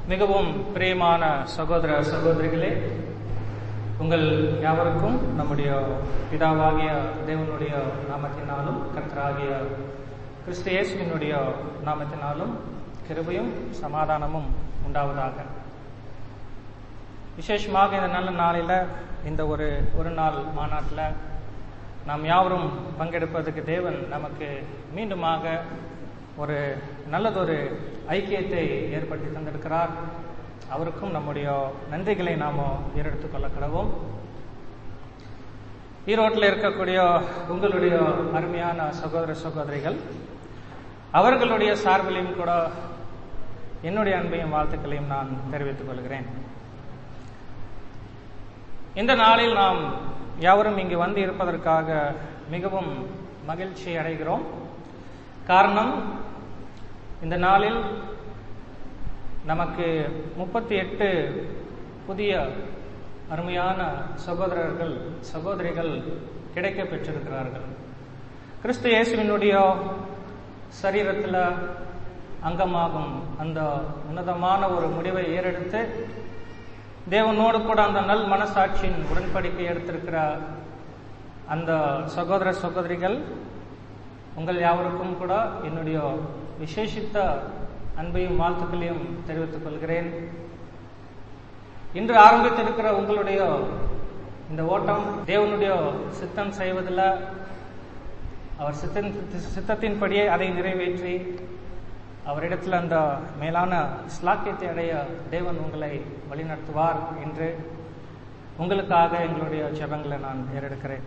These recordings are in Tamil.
மிகவும் பிரியமான சகோதர சகோதரிகளே உங்கள் யாவருக்கும் நம்முடைய பிதாவாகிய தேவனுடைய நாமத்தினாலும் கர்த்தராகிய கிறிஸ்து இயேசுவினுடைய நாமத்தினாலும் கிருபையும் சமாதானமும் உண்டாவதாக விசேஷமாக இந்த நல்ல நாளில் இந்த ஒரு ஒரு நாள் மாநாட்டில் நாம் யாவரும் பங்கெடுப்பதற்கு தேவன் நமக்கு மீண்டுமாக ஒரு நல்லதொரு ஐக்கியத்தை ஏற்படுத்தி தந்திருக்கிறார் அவருக்கும் நம்முடைய நன்றிகளை நாம் ஏறெடுத்துக் கொள்ள கடவும் ஈரோட்டில் இருக்கக்கூடிய உங்களுடைய அருமையான சகோதர சகோதரிகள் அவர்களுடைய சார்பிலையும் கூட என்னுடைய அன்பையும் வாழ்த்துக்களையும் நான் தெரிவித்துக் கொள்கிறேன் இந்த நாளில் நாம் யாவரும் இங்கு வந்து இருப்பதற்காக மிகவும் மகிழ்ச்சி அடைகிறோம் காரணம் இந்த நாளில் நமக்கு முப்பத்தி எட்டு புதிய அருமையான சகோதரர்கள் சகோதரிகள் கிடைக்க பெற்றிருக்கிறார்கள் கிறிஸ்து இயேசுவினுடைய சரீரத்தில் அங்கமாகும் அந்த உன்னதமான ஒரு முடிவை ஏறெடுத்து தேவனோடு கூட அந்த நல் மனசாட்சியின் உடன்படிக்கை எடுத்திருக்கிற அந்த சகோதர சகோதரிகள் உங்கள் யாவருக்கும் கூட என்னுடைய விசேஷித்த அன்பையும் வாழ்த்துக்களையும் தெரிவித்துக் கொள்கிறேன் இன்று ஆரம்பித்திருக்கிற உங்களுடைய இந்த ஓட்டம் தேவனுடைய சித்தம் செய்வதில் அவர் சித்தன் சித்தத்தின்படியே அதை நிறைவேற்றி அவரிடத்தில் அந்த மேலான ஸ்லாக்கியத்தை அடைய தேவன் உங்களை வழிநடத்துவார் என்று உங்களுக்காக எங்களுடைய ஜபங்களை நான் ஏறெடுக்கிறேன்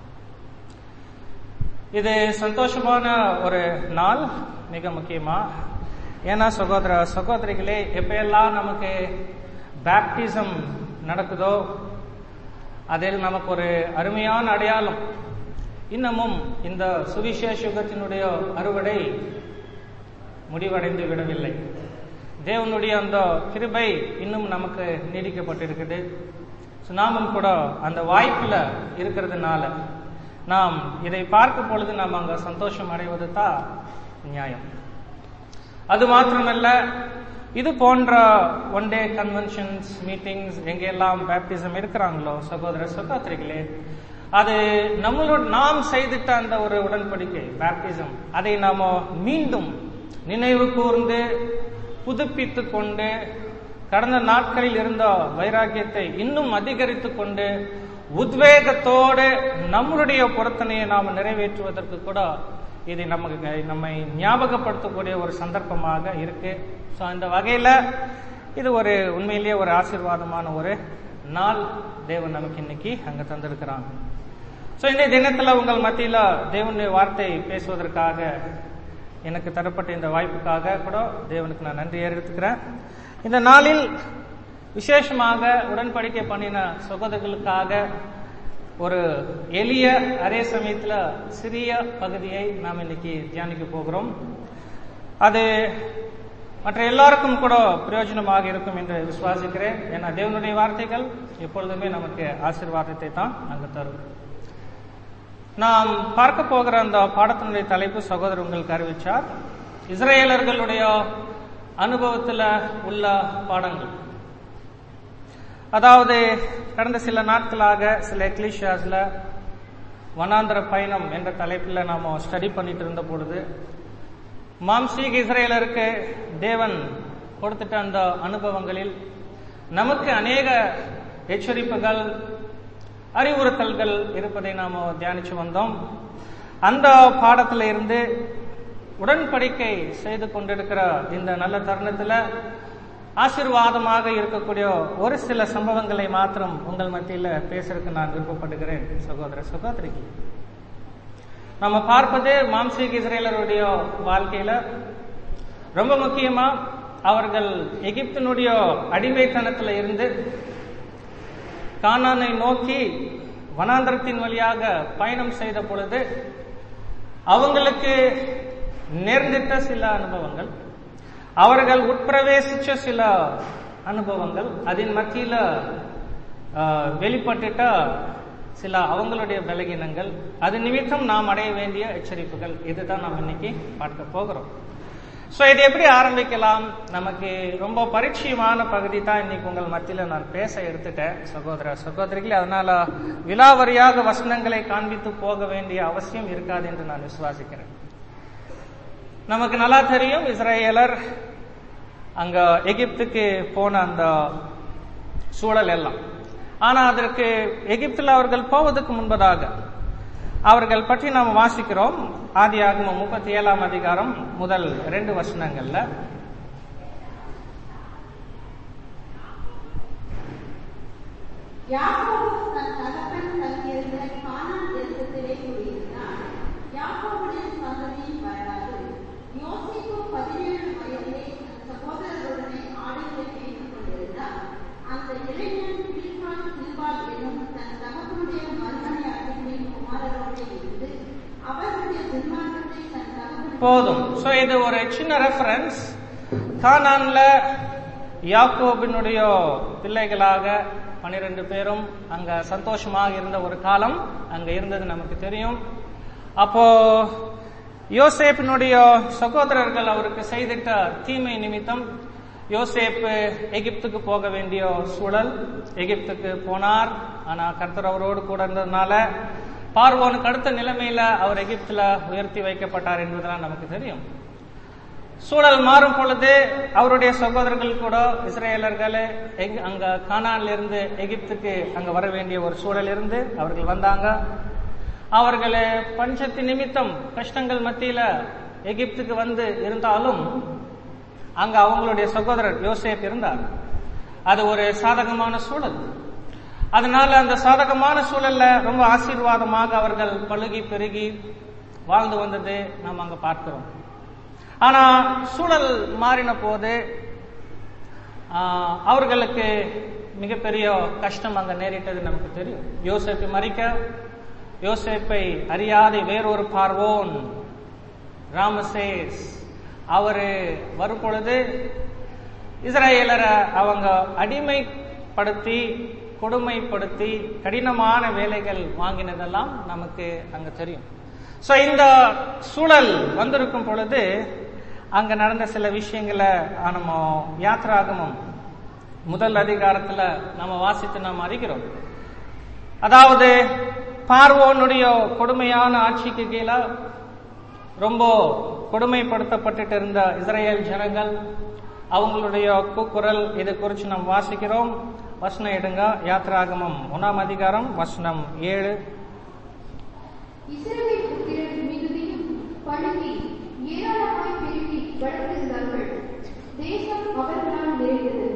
இது சந்தோஷமான ஒரு நாள் மிக முக்கியமா ஏன்னா சகோதர சகோதரிகளே எப்பெல்லாம் நமக்கு பேப்டிசம் நடக்குதோ அதில் நமக்கு ஒரு அருமையான அடையாளம் இன்னமும் இந்த சுவிசேஷ யுகத்தினுடைய அறுவடை முடிவடைந்து விடவில்லை தேவனுடைய அந்த கிருபை இன்னும் நமக்கு நீடிக்கப்பட்டிருக்குது நாமும் கூட அந்த வாய்ப்புல இருக்கிறதுனால நாம் இதை பார்க்கும் பொழுது நாம் அங்க சந்தோஷம் அடைவது தான் நியாயம் அது மாத்திரமல்ல இது போன்ற ஒன் டே கன்வென்ஷன்ஸ் மீட்டிங்ஸ் எங்கெல்லாம் பேப்டிசம் இருக்கிறாங்களோ சகோதர சகோதரிகளே அது நம்மளோட நாம் செய்துட்ட அந்த ஒரு உடன்படிக்கை பேப்டிசம் அதை நாம மீண்டும் நினைவு கூர்ந்து புதுப்பித்து கொண்டு கடந்த நாட்களில் இருந்த வைராக்கியத்தை இன்னும் அதிகரித்து கொண்டு உத்வேகத்தோடு நம்மளுடைய பொருத்தனையை நாம் நிறைவேற்றுவதற்கு கூட இது நமக்கு நம்மை ஞாபகப்படுத்தக்கூடிய ஒரு சந்தர்ப்பமாக இருக்கு ஸோ அந்த வகையில் இது ஒரு உண்மையிலேயே ஒரு ஆசீர்வாதமான ஒரு நாள் தேவன் நமக்கு இன்னைக்கு அங்கே தந்திருக்கிறாங்க ஸோ இந்த தினத்தில் உங்கள் மத்தியில் தேவனுடைய வார்த்தை பேசுவதற்காக எனக்கு தரப்பட்ட இந்த வாய்ப்புக்காக கூட தேவனுக்கு நான் நன்றி எடுத்துக்கிறேன் இந்த நாளில் விசேஷமாக உடன்படிக்கை பண்ணின சகோதரர்களுக்காக ஒரு எளிய அதே சமயத்தில் சிறிய பகுதியை நாம் இன்னைக்கு தியானிக்க போகிறோம் அது மற்ற எல்லாருக்கும் கூட பிரயோஜனமாக இருக்கும் என்று விசுவாசிக்கிறேன் ஏன்னா தேவனுடைய வார்த்தைகள் எப்பொழுதுமே நமக்கு ஆசீர்வாதத்தை தான் அங்கு தரும் நாம் பார்க்க போகிற அந்த பாடத்தினுடைய தலைப்பு சகோதரர் உங்களுக்கு அறிவிச்சார் இஸ்ரேலர்களுடைய அனுபவத்தில் உள்ள பாடங்கள் அதாவது கடந்த சில நாட்களாக சில எக்லிஷியாஸ்ல வனாந்திர பயணம் என்ற தலைப்பில் நாம ஸ்டடி பண்ணிட்டு இருந்த பொழுது மாம்சீக இஸ்ரேலருக்கு தேவன் கொடுத்துட்ட அந்த அனுபவங்களில் நமக்கு அநேக எச்சரிப்புகள் அறிவுறுத்தல்கள் இருப்பதை நாம் தியானிச்சு வந்தோம் அந்த பாடத்தில் இருந்து உடன்படிக்கை செய்து கொண்டிருக்கிற இந்த நல்ல தருணத்தில் ஆசிர்வாதமாக இருக்கக்கூடிய ஒரு சில சம்பவங்களை மாத்திரம் உங்கள் மத்தியில் பேசுறதுக்கு நான் விருப்பப்படுகிறேன் சகோதர சகோதரிக்கு நம்ம பார்ப்பது மாம்சீக இஸ்ரேலருடைய வாழ்க்கையில ரொம்ப முக்கியமா அவர்கள் எகிப்தினுடைய அடிமைத்தனத்தில் இருந்து கானானை நோக்கி வனாந்திரத்தின் வழியாக பயணம் செய்த பொழுது அவங்களுக்கு நேர்ந்திட்ட சில அனுபவங்கள் அவர்கள் உட்பிரவேசிச்ச சில அனுபவங்கள் அதன் மத்தியில வெளிப்பட்டுட்ட சில அவங்களுடைய பலகீனங்கள் அது நிமித்தம் நாம் அடைய வேண்டிய எச்சரிப்புகள் இதுதான் நாம் இன்னைக்கு பார்க்க போகிறோம் சோ இது எப்படி ஆரம்பிக்கலாம் நமக்கு ரொம்ப பரிச்சயமான பகுதி தான் இன்னைக்கு உங்கள் மத்தியில நான் பேச எடுத்துட்டேன் சகோதர சகோதரிகளே அதனால விலாவரியாக வசனங்களை காண்பித்து போக வேண்டிய அவசியம் இருக்காது என்று நான் விசுவாசிக்கிறேன் நமக்கு நல்லா தெரியும் இஸ்ரேலர் அங்க எகிப்துக்கு போன அந்த சூழல் எல்லாம் ஆனா அதற்கு எகிப்தில் அவர்கள் போவதற்கு முன்பதாக அவர்கள் பற்றி நாம் வாசிக்கிறோம் ஆதி ஆகமம் முப்பத்தி ஏழாம் அதிகாரம் முதல் ரெண்டு வசனங்கள்ல யாக்கோபு தன் தகப்பன் தங்கியிருந்த கானான் தேசத்திலே குடியிருந்தான். யாக்கோபுடைய சந்ததியின் வரலாறு யோசேப்பு பதினேழு வயதிலே தன் சகோதரருடனே ஆடுகளை மேய்த்துக் கொண்டிருந்தார். அந்த இளைஞன் பில்கான் சில்பால் என்னும் தன் தகப்பனுடைய மறுமனை அடிமையின் குமாரரோடே இருந்து அவர்களுடைய துன்மார்க்கத்தை தன் தகப்பன் போதும் சோ இது ஒரு சின்ன ரெஃபரன்ஸ் கானான்ல யாக்கோபினுடைய பிள்ளைகளாக பனிரெண்டு பேரும் அங்க சந்தோஷமாக இருந்த ஒரு காலம் அங்க இருந்தது நமக்கு தெரியும் அப்போ யோசேப்பினுடைய சகோதரர்கள் அவருக்கு செய்திட்ட தீமை நிமித்தம் யோசேப்பு எகிப்துக்கு போக வேண்டிய சூழல் எகிப்துக்கு போனார் ஆனா கர்த்தர் அவரோடு கூட இருந்ததுனால பார்வோனுக்கு அடுத்த நிலைமையில அவர் எகிப்துல உயர்த்தி வைக்கப்பட்டார் என்பதெல்லாம் நமக்கு தெரியும் சூழல் மாறும் பொழுது அவருடைய சகோதரர்கள் கூட இஸ்ரேலர்கள் எங்க- அங்க கானான்ல இருந்து எகிப்துக்கு அங்க வர வேண்டிய ஒரு சூழல் இருந்து அவர்கள் வந்தாங்க அவர்கள் பஞ்சத்து நிமித்தம் கஷ்டங்கள் மத்தியில எகிப்துக்கு வந்து இருந்தாலும் அங்க அவங்களுடைய சகோதரர் யோசேப் இருந்தார் அது ஒரு சாதகமான சூழல் அதனால அந்த சாதகமான சூழல்ல ரொம்ப ஆசீர்வாதமாக அவர்கள் பழுகி பெருகி வாழ்ந்து வந்தது நாம் அங்க பார்க்கிறோம் ஆனா சூழல் மாறின போது ஆஹ், அவர்களுக்கு மிகப்பெரிய கஷ்டம் அங்க நேரிட்டது நமக்கு தெரியும் யோசேப்பை மறிக்க யோசேப்பை அறியாத வேறொரு பார்வோன் ராமசேஸ் அவரு வரும் பொழுது இஸ்ரேலரை அவங்க அடிமைப்படுத்தி கொடுமைப்படுத்தி கடினமான வேலைகள் வாங்கினதெல்லாம் நமக்கு அங்க தெரியும் சோ இந்த சூழல் வந்திருக்கும் பொழுது அங்க நடந்த சில விஷயங்களை ஆ, நம்ம யாத்ராகமம் முதல் அதிகாரத்துல நம்ம வாசித்து நாம் அறிகிறோம் அதாவது பார்வோனுடைய கொடுமையான ஆட்சிக்கு கீழே ரொம்ப கொடுமைப்படுத்தப்பட்டுட்டு இருந்த இஸ்ரேல் ஜனங்கள் அவங்களுடைய கூக்குரல் இது குறித்து நாம் வாசிக்கிறோம் வசனம் எடுங்க யாத்ராகமம் ஒன்னாம் அதிகாரம் வசனம் ஏழு இஸ்ரவேல் புத்திரர் மிகுதியும் பழுகி ஏராளமாய் பெருகி வளர்ந்திருந்தார்கள் தேசம் அவர்களால் நிறைந்தது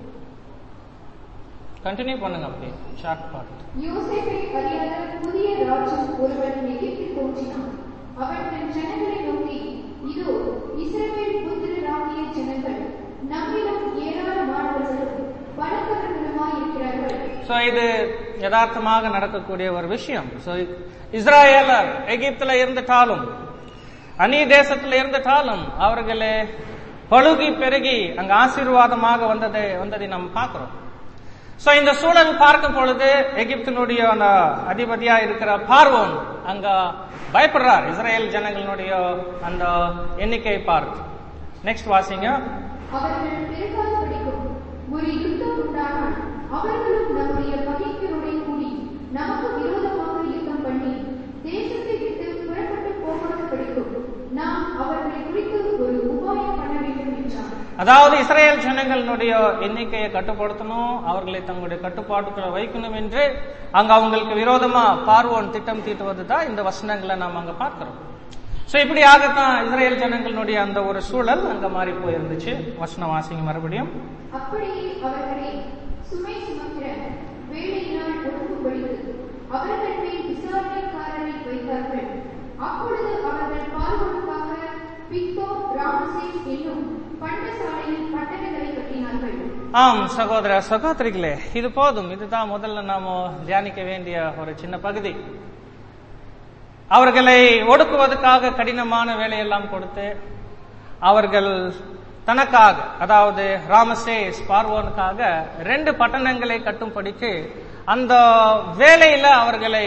கண்டினியூ பண்ணுங்க அப்படி ஷார்ட் பார்ட் யோசேப்பை அறியாத புதிய ராஜ்யம் ஒருவன் எகிப்தில் தோன்றினான் அவன் தன் ஜனங்களை நோக்கி இதோ இஸ்ரவேல் புத்திரராகிய ஜனங்கள் நம்மிடம் ஏராளமானவர்களும் பலத்தவர்களுமாய் இருக்கிறார்கள் சோ இது யதார்த்தமாக நடக்கக்கூடிய ஒரு விஷயம் சோ இஸ்ராயேலர் எகிப்துல இருந்துட்டாலும் அந்நிய தேசத்துல இருந்துட்டாலும் அவர்களே பழுகி பெருகி அங்க ஆசீர்வாதமாக வந்ததை வந்ததை நாம் பார்க்கிறோம் சோ இந்த சூழல் பார்க்கும் பொழுது எகிப்தினுடைய அந்த அதிபதியா இருக்கிற பார்வோன் அங்க பயப்படுறார் இஸ்ரேல் ஜனங்களுடைய அந்த எண்ணிக்கையை பார்த்து நெக்ஸ்ட் வாசிங்க அவர்கள் பெருகாத படிக்கும் ஒரு யுத்தம் உண்டானால் அவர்களும் நம்முடைய பகைஞரோட கூடி நமக்கு விரோதமாக யுத்தம் பண்ணி தேசத்தை விட்டு புறப்பட்டு போகாத படிக்கும் நாம் அவர்களை குறித்து ஒரு உபாயம் பண்ண வேண்டும் என்றார் அதாவது இஸ்ரேல் ஜனங்களுடைய எண்ணிக்கையை கட்டுப்படுத்தணும் அவர்களை தங்களுடைய கட்டுப்பாட்டுக்குள்ள வைக்கணும் என்று அங்க அவங்களுக்கு விரோதமா பார்வோன் திட்டம் தீட்டுவது தான் இந்த வசனங்களை நாம் அங்க பார்க்கிறோம் சோ இப்படியாகத்தான் இஸ்ரேல் ஜனங்களுடைய அந்த ஒரு சூழல் அங்க மாறி போயிருந்துச்சு வசனம் வாசிங்க மறுபடியும் அப்படியே அவர்களை சுமை சுமக்கிற வேலையினால் ஒடுக்கும்படிக்கு அவர்கள் மேல் விசாரணைக்காரரை வைத்தார்கள் அப்பொழுது அவர்கள் பார்வனுக்காக பித்தோ ராமசேஸ் என்னும் பண்டசாலையில் பட்டணங்களை கட்டினார்கள் ஆம் சகோதர சகோதரிகளே இது போதும் இதுதான் முதல்ல நாம தியானிக்க வேண்டிய ஒரு சின்ன பகுதி அவர்களை ஒடுக்குவதற்காக கடினமான வேலையெல்லாம் கொடுத்து அவர்கள் தனக்காக அதாவது ராமசேஸ் பார்வோனுக்காக ரெண்டு பட்டணங்களை கட்டும்படிக்கு அந்த வேலையில அவர்களை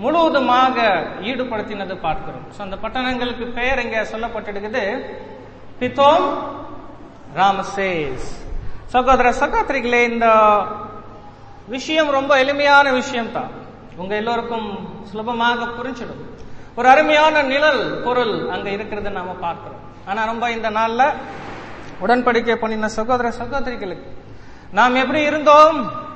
முழுவதுமாக ஈடுபடுத்தினது பார்க்கிறோம் So, அந்த பட்டணங்களுக்கு பெயர் இங்க சொல்லப்பட்டிருக்குது பித்தோம் ராமசேஸ் சகோதர சகோதரிகளே இந்த விஷயம் ரொம்ப எளிமையான விஷயம் தான் உங்க எல்லோருக்கும் சுலபமாக புரிஞ்சிடும் ஒரு அருமையான நிழல் பொருள் அங்க இருக்கிறத நாம பார்க்கிறோம் ஆனா ரொம்ப இந்த நாள்ல உடன்படிக்கை பண்ணின சகோதர சகோதரிகளுக்கு நாம் எப்படி இருந்தோம்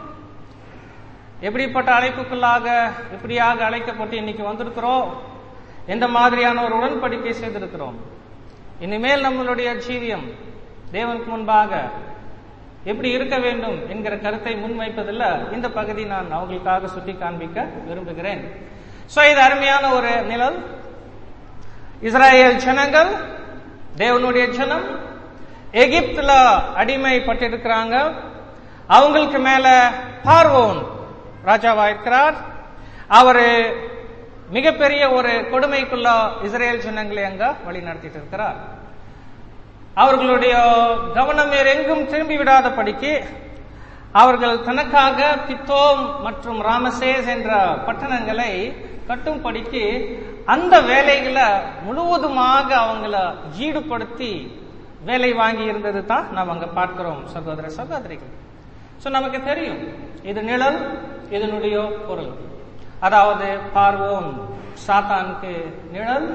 எப்படிப்பட்ட அழைப்புக்குள்ளாக எப்படியாக அழைக்கப்பட்டு இன்னைக்கு வந்திருக்கிறோம் எந்த மாதிரியான ஒரு உடன்படிக்கை செய்திருக்கிறோம் இனிமேல் நம்மளுடைய ஜீவியம் தேவனுக்கு முன்பாக எப்படி இருக்க வேண்டும் என்கிற கருத்தை முன்வைப்பதில் இந்த பகுதி நான் அவங்களுக்காக சுட்டி காண்பிக்க விரும்புகிறேன் சோ இது அருமையான ஒரு நிழல் இஸ்ராயேல் ஜனங்கள் தேவனுடைய ஜனம் எகிப்துல அடிமைப்பட்டிருக்கிறாங்க அவங்களுக்கு மேல பார்வோன் ராஜாவா இருக்கிறார் அவரு மிகப்பெரிய ஒரு கொடுமைக்குள்ள இஸ்ரேல் ஜனங்களை அங்க வழி நடத்திட்டு இருக்கிறார் அவர்களுடைய கவனம் வேறு எங்கும் திரும்பி விடாதபடிக்கு அவர்கள் தனக்காக பித்தோம் மற்றும் ராமசேஸ் என்ற பட்டணங்களை கட்டும்படிக்கு அந்த வேலைகளை முழுவதுமாக அவங்கள ஈடுபடுத்தி வேலை வாங்கி இருந்தது தான் நாம் அங்க பார்க்கிறோம் சகோதர சகோதரிகள் சோ நமக்கு தெரியும் இது நிழல் இதனுடைய பொருள் அதாவது பார்வோன் சாத்தானுக்கு நிழல்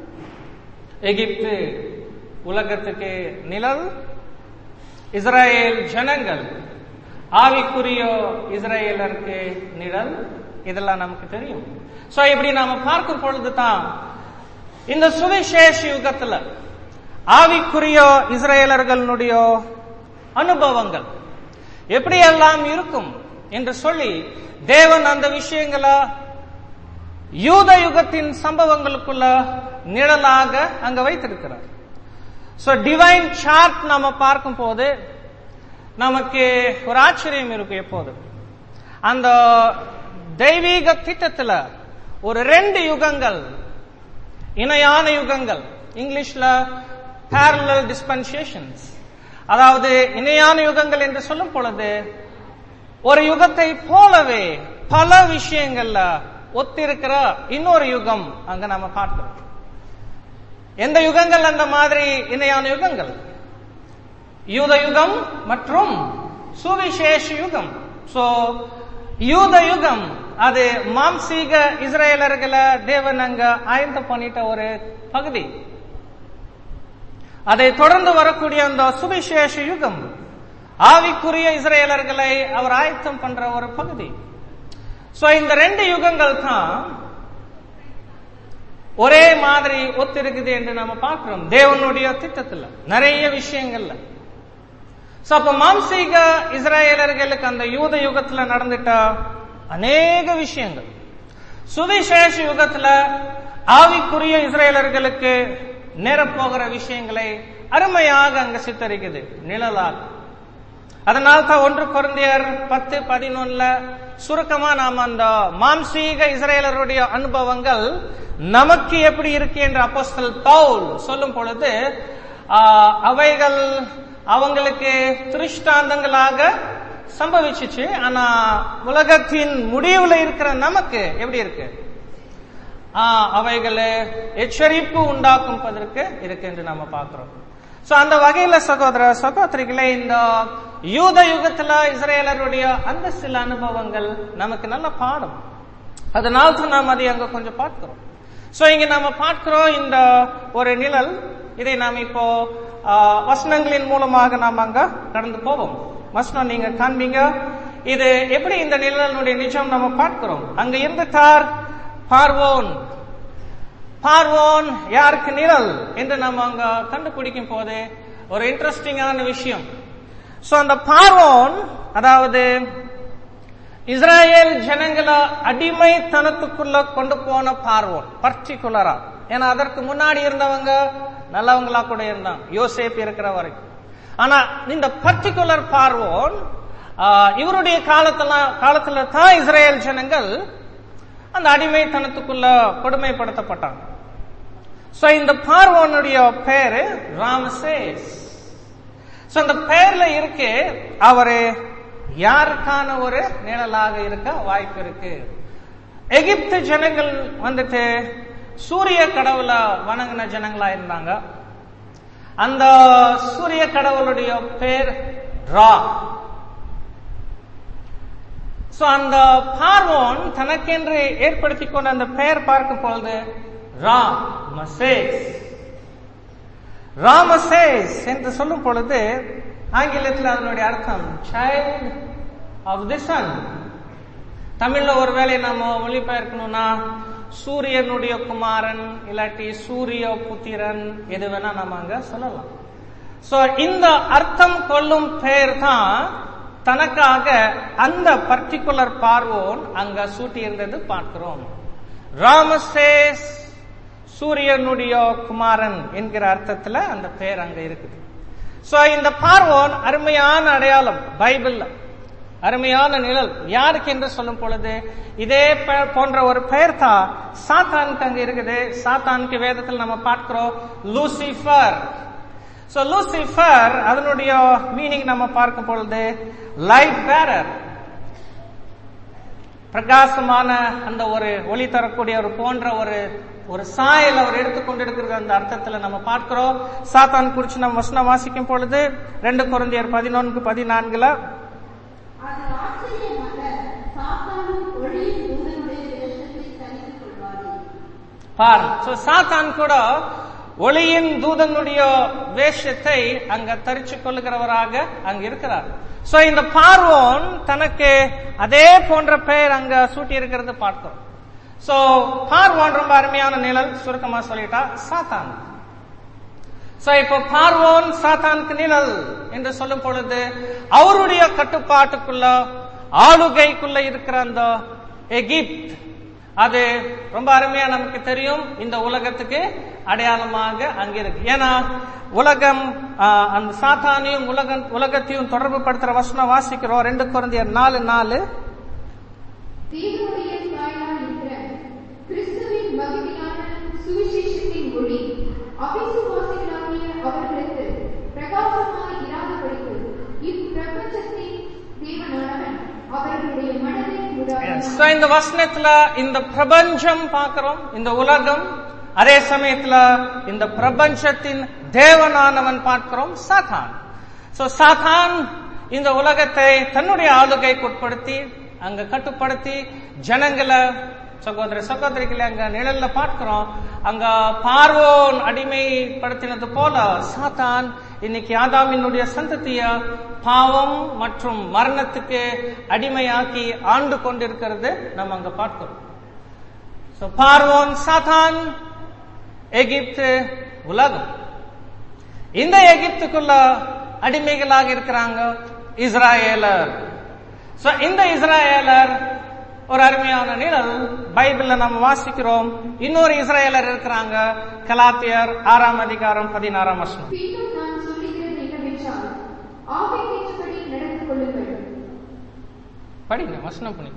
எகிப்து உலகத்துக்கு நிழல் இஸ்ரேல் ஜனங்கள் ஆவிக்குரிய இஸ்ரேலருக்கு நிழல் இதெல்லாம் நமக்கு தெரியும் சோ இப்படி நாம பார்க்கும் பொழுது தான் இந்த சுவிசேஷ யுகத்துல ஆவிக்குரிய இஸ்ரேலர்களுடைய அனுபவங்கள் எப்படியெல்லாம் இருக்கும் என்று சொல்லி தேவன் அந்த விஷயங்களை யூத யுகத்தின் சம்பவங்களுக்குள்ள நிழலாக அங்க வைத்திருக்கிறார் சோ டிவைன் சார்ட் நாம பார்க்கும் போது நமக்கு ஒரு ஆச்சரியம் இருக்கும் எப்போது அந்த தெய்வீக திட்டத்துல ஒரு ரெண்டு யுகங்கள் இணையான யுகங்கள் இங்கிலீஷ்ல parallel dispensations அதாவது இணையான யுகங்கள் என்று சொல்லும் பொழுது ஒரு யுகத்தை போலவே பல விஷயங்கள்ல ஒத்திருக்கிற இன்னொரு யுகம் அங்க நம்ம பார்க்கிறோம் எந்த யுகங்கள் அந்த மாதிரி இணையான யுகங்கள் யூத யுகம் மற்றும் சுவிசேஷ யுகம் சோ யூத யுகம் அது மாம்சீக இஸ்ரேலர்களை தேவன் அங்க ஆயந்தம் பண்ணிட்ட ஒரு பகுதி அதை தொடர்ந்து வரக்கூடிய அந்த சுவிசேஷ யுகம் ஆவிக்குரிய இஸ்ரேலர்களை அவர் ஆயத்தம் பண்ற ஒரு பகுதி சோ இந்த ரெண்டு யுகங்கள் தான் ஒரே மாதிரி ஒத்திருக்குது என்று நாம பார்க்கிறோம் தேவனுடைய திட்டத்துல நிறைய விஷயங்கள்ல சோ அப்ப மாம்சீக இஸ்ரேலர்களுக்கு அந்த யூத யுகத்துல நடந்துட்ட அநேக விஷயங்கள் சுவிசேஷ யுகத்துல ஆவிக்குரிய இஸ்ரேலர்களுக்கு நேரப்போகிற விஷயங்களை அருமையாக அங்க சித்தரிக்குது நிழலாக அதனால் தான் ஒன்று குழந்தையர் பத்து பதினொன்னுல சுருக்கமா நாம் அந்த மாம்சீக இஸ்ரேலருடைய அனுபவங்கள் நமக்கு எப்படி இருக்கு என்று அப்போஸ்தல் பவுல் சொல்லும் பொழுது ஆஹ், அவைகள் அவங்களுக்கு திருஷ்டாந்தங்களாக சம்பவிச்சுச்சு ஆனா உலகத்தின் முடிவுல இருக்கிற நமக்கு எப்படி இருக்கு ஆஹ், அவைகளை எச்சரிப்பு உண்டாக்கும்பதற்கு இருக்கு என்று நாம பார்க்கிறோம் சோ அந்த வகையில சகோதர சகோதரிகளே இந்த யூத யுகத்துல இஸ்ரேலருடைய அந்த சில அனுபவங்கள் நமக்கு நல்ல பாடம் அதனால தான் நாம் அதை அங்க கொஞ்சம் பார்க்கிறோம் சோ இங்க நாம பார்க்கிறோம் இந்த ஒரு நிழல் இதை நாம் இப்போ ஆஹ், வசனங்களின் மூலமாக நாம் அங்க கடந்து போவோம் வசனம் நீங்க காண்பீங்க இது எப்படி இந்த நிழலினுடைய நிஜம் நம்ம பார்க்கிறோம் அங்க இருந்துட்டார் பார்வோன் பார்வோன் யாருக்கு நிழல் என்று நம்ம அங்க கண்டுபிடிக்கும் போது ஒரு இன்ட்ரெஸ்டிங்கான விஷயம் சோ அந்த பார்வோன் அதாவது இஸ்ராயேல் ஜனங்களை அடிமைத்தனத்துக்குள்ள கொண்டு போன பார்வோன் பர்டிகுலரா ஏன்னா அதற்கு முன்னாடி இருந்தவங்க நல்லவங்களா கூட இருந்தாங்க யோசேப் இருக்கிற வரைக்கும் ஆனா இந்த பர்டிகுலர் பார்வோன் ஆஹ், இவருடைய காலத்துல காலத்துல தான் இஸ்ரேல் ஜனங்கள் அந்த அடிமைத்தனத்துக்குள்ள கொடுமைப்படுத்தப்பட்டாங்க சோ இந்த பார்வோனுடைய பேரு ராமசேஸ் சோ அந்த பெயர்ல இருக்கு அவரு யாருக்கான ஒரு நிழலாக இருக்க வாய்ப்பு இருக்கு எகிப்து ஜனங்கள் வந்துட்டு சூரிய கடவுளை வணங்கின ஜனங்களா இருந்தாங்க அந்த சூரிய கடவுளுடைய பேர் ரா சோ அந்த பார்வோன் தனக்கென்று ஏற்படுத்திக் கொண்ட அந்த பெயர் பார்க்கும் பொழுது ரா மசேஸ் ராமசேஸ் என்று சொல்லும் பொழுது ஆங்கிலத்தில் அதனுடைய அர்த்தம் சைல்ட் ஆஃப் தி சன் தமிழ்ல ஒருவேளை நம்ம மொழிபெயர்க்கணும்னா சூரியனுடைய குமாரன் இல்லாட்டி சூரிய புத்திரன் எது வேணா நம்ம அங்க சொல்லலாம் சோ இந்த அர்த்தம் கொள்ளும் பெயர் தான் தனக்காக அந்த பர்டிகுலர் பார்வோன் அங்க சூட்டி இருந்தது பார்க்கிறோம் ராமசேஸ் சூரியனுடைய குமாரன் என்கிற அர்த்தத்துல அந்த பெயர் அங்க இருக்குது சோ இந்த பார்வோன் அருமையான அடையாளம் பைபிள்ல அருமையான நிழல் யாருக்கு என்று சொல்லும் பொழுது இதே பெ- போன்ற ஒரு பெயர் தான் சாத்தானுக்கு அங்க இருக்குது சாத்தானுக்கு வேதத்தில் நம்ம பார்க்கிறோம் லூசிஃபர் சோ லூசிஃபர் அதனுடைய மீனிங் நம்ம பார்க்கும் பொழுது லைட் பேரர் பிரகாசமான அந்த ஒரு ஒளி தரக்கூடிய ஒரு போன்ற ஒரு ஒரு சாயல் அவர் எடுத்துக்கொண்டிருக்கிறது அந்த அர்த்தத்துல நம்ம பார்க்கிறோம் சாத்தான் குறிச்சு நம்ம வசனம் வாசிக்கும் பொழுது ரெண்டு குழந்தையர் பதினொன்று பதினான்குல அது ஆச்சரியமல்ல சாத்தானும் ஒளியின் தூதனுடைய வேஷத்தை தரித்துக் கொள்வாரே பார் சோ சாத்தான் கூட ஒளியின் தூதனுடைய வேஷத்தை அங்க தரிச்சு கொள்ளுகிறவராக அங்க இருக்கிறார் சோ இந்த பார்வோன் தனக்கு அதே போன்ற பெயர் அங்க சூட்டி இருக்கிறது பார்க்கிறோம் சோ பார்வோன் ரொம்ப அருமையான நிழல் சுருக்கமா சொல்லிட்டா சாத்தான் சோ இப்போ பார்வோன் சாத்தானுக்கு நிழல் என்று சொல்லும் பொழுது அவருடைய கட்டுப்பாட்டுக்குள்ள ஆளுகைக்குள்ள இருக்கிற அந்த எகிப்த் அது ரொம்ப அருமையா நமக்கு தெரியும் இந்த உலகத்துக்கு அடையாளமாக அங்க இருக்கு ஏன்னா உலகம் ஆஹ், அந்த சாத்தானையும் உலகம் உலகத்தையும் தொடர்பு படுத்துற வசனம் வாசிக்கிறோம் ரெண்டு குழந்தையர் நாலு நாலு தேவனுடைய சாயலாய் இருக்கிற கிறிஸ்துவின் மகிமையான சுவிசேஷத்தின் ஒளி அவிசுவாசிகளாகிய அவர்களுக்கு பிரகாசமாய் இராதபடிக்கு இப்பிரபஞ்சத்தின் தேவனானவன் அவர்களுடைய மனதை Yes. So, உடாடினார். இந்த வசனத்துல இந்த பிரபஞ்சம் பார்க்கிறோம் இந்த உலகம் அதே சமயத்துல இந்த பிரபஞ்சத்தின் தேவனானவன் பார்க்கிறோம் சாத்தான் சோ சாத்தான் இந்த உலகத்தை தன்னுடைய ஆளுகைக்கு உட்படுத்தி அங்க கட்டுப்படுத்தி ஜனங்களை சகோதர சகோதரிகளை அங்க நிழல்ல பார்க்கிறோம் அங்க பார்வோன் அடிமைப்படுத்தினது போல சாத்தான் இன்னைக்கு ஆதாமினுடைய சந்ததிய பாவம் மற்றும் மரணத்துக்கு அடிமையாக்கி ஆண்டு கொண்டிருக்கிறது நம்ம அங்க பார்க்கிறோம் So, பார்வோன் சாத்தான் எகிப்து உலகம் இந்த எகிப்துக்குள்ள அடிமைகளாக இருக்கிறாங்க இஸ்ராயேலர் So, இந்த இஸ்ராயேலர் ஒரு அருமையான நிழல் பைபிள்ல நம்ம வாசிக்கிறோம் இன்னொரு இஸ்ராயேலர் இருக்கிறாங்க கலாத்தியர் ஆறாம் அதிகாரம் பதினாறாம் வசனம் பின்னும் நான் சொல்லுகிறது என்னவென்றால் ஆவிக்கேற்றபடி நடந்து கொள்ளுங்கள் படிங்க வசனம் படிங்க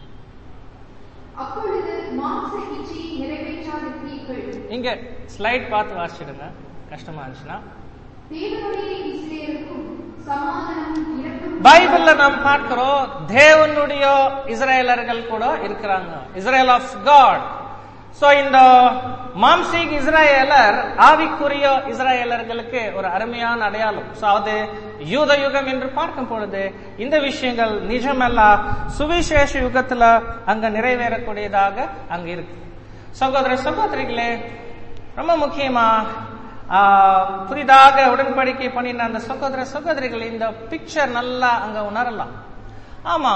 அப்பொழுது மாம்ச இச்சை நிறைவேற்றாதிருப்பீர்கள் இங்க ஸ்லைட் பார்த்து வாசிடுங்க கஷ்டமா இருந்துச்சுன்னா தேவனுடைய இஸ்ரேலுக்கும் சமாதானமும் இரக்கமும் பைபிள்ல நாம் பார்க்கிறோம் தேவனுடைய இஸ்ரேலர்கள் கூட இருக்கிறாங்க இஸ்ரேல் ஆஃப் காட் சோ இந்த மாம்சீக் இஸ்ரேலர் ஆவிக்குரிய இஸ்ரேலர்களுக்கு ஒரு அருமையான அடையாளம் சோ அது யூத யுகம் என்று பார்க்கும் பொழுது இந்த விஷயங்கள் நிஜமல்ல சுவிசேஷ யுகத்துல அங்க நிறைவேறக்கூடியதாக அங்க இருக்கு சகோதர சகோதரிகளே ரொம்ப முக்கியமா ஆ, புதிதாக உடன்படிக்கை பண்ணின அந்த சகோதர சகோதரிகள் இந்த பிக்சர் நல்லா அங்க உணரலாம் ஆமா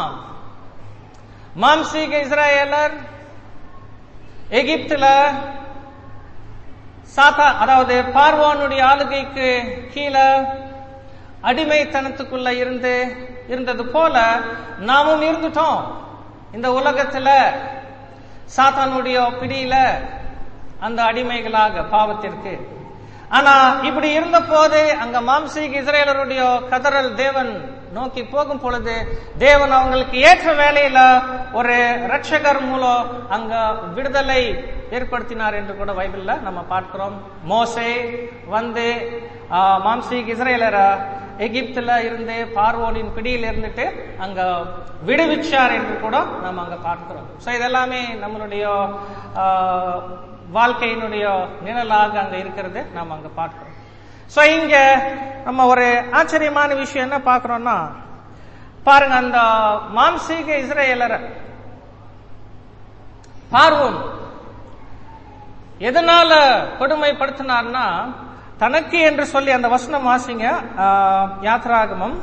மாம்சீக இஸ்ராயேலர் எகிப்துல சாத்தா அதாவது பார்வோனுடைய ஆளுகைக்கு கீழே அடிமைத்தனத்துக்குள்ள இருந்து இருந்தது போல நாமும் இருந்துட்டோம் இந்த உலகத்துல சாத்தானுடைய பிடியில அந்த அடிமைகளாக பாவத்திற்கு ஆனா இப்படி இருந்த போது அங்க மாம்சீக இஸ்ரேலருடைய கதறல் தேவன் நோக்கி போகும் பொழுது தேவன் அவங்களுக்கு ஏற்ற வேலையில ஒரு ரட்சகர் மூலம் அங்க விடுதலை ஏற்படுத்தினார் என்று கூட பைபிள்ல நம்ம பார்க்கிறோம் மோசே வந்து ஆ, மாம்சீக இஸ்ரேலரை எகிப்துல இருந்து பார்வோனின் பிடியில் இருந்துட்டு அங்க விடுவிச்சார் என்று கூட நம்ம அங்க பார்க்கிறோம் சோ இதெல்லாமே நம்மளுடைய ஆ, வாழ்க்கையினுடைய நிழலாக அங்க இருக்கிறது நாம் அங்க பார்க்கிறோம் சோ இங்க நம்ம ஒரு ஆச்சரியமான விஷயம் என்ன பார்க்கிறோம்னா பாருங்க அந்த மாம்சீக இஸ்ரேலரை பார்வோன் எதனால கொடுமைப்படுத்தினார்னா தனக்கு என்று சொல்லி அந்த வசனம் வாசிங்க ஆ, யாத்ராகமம்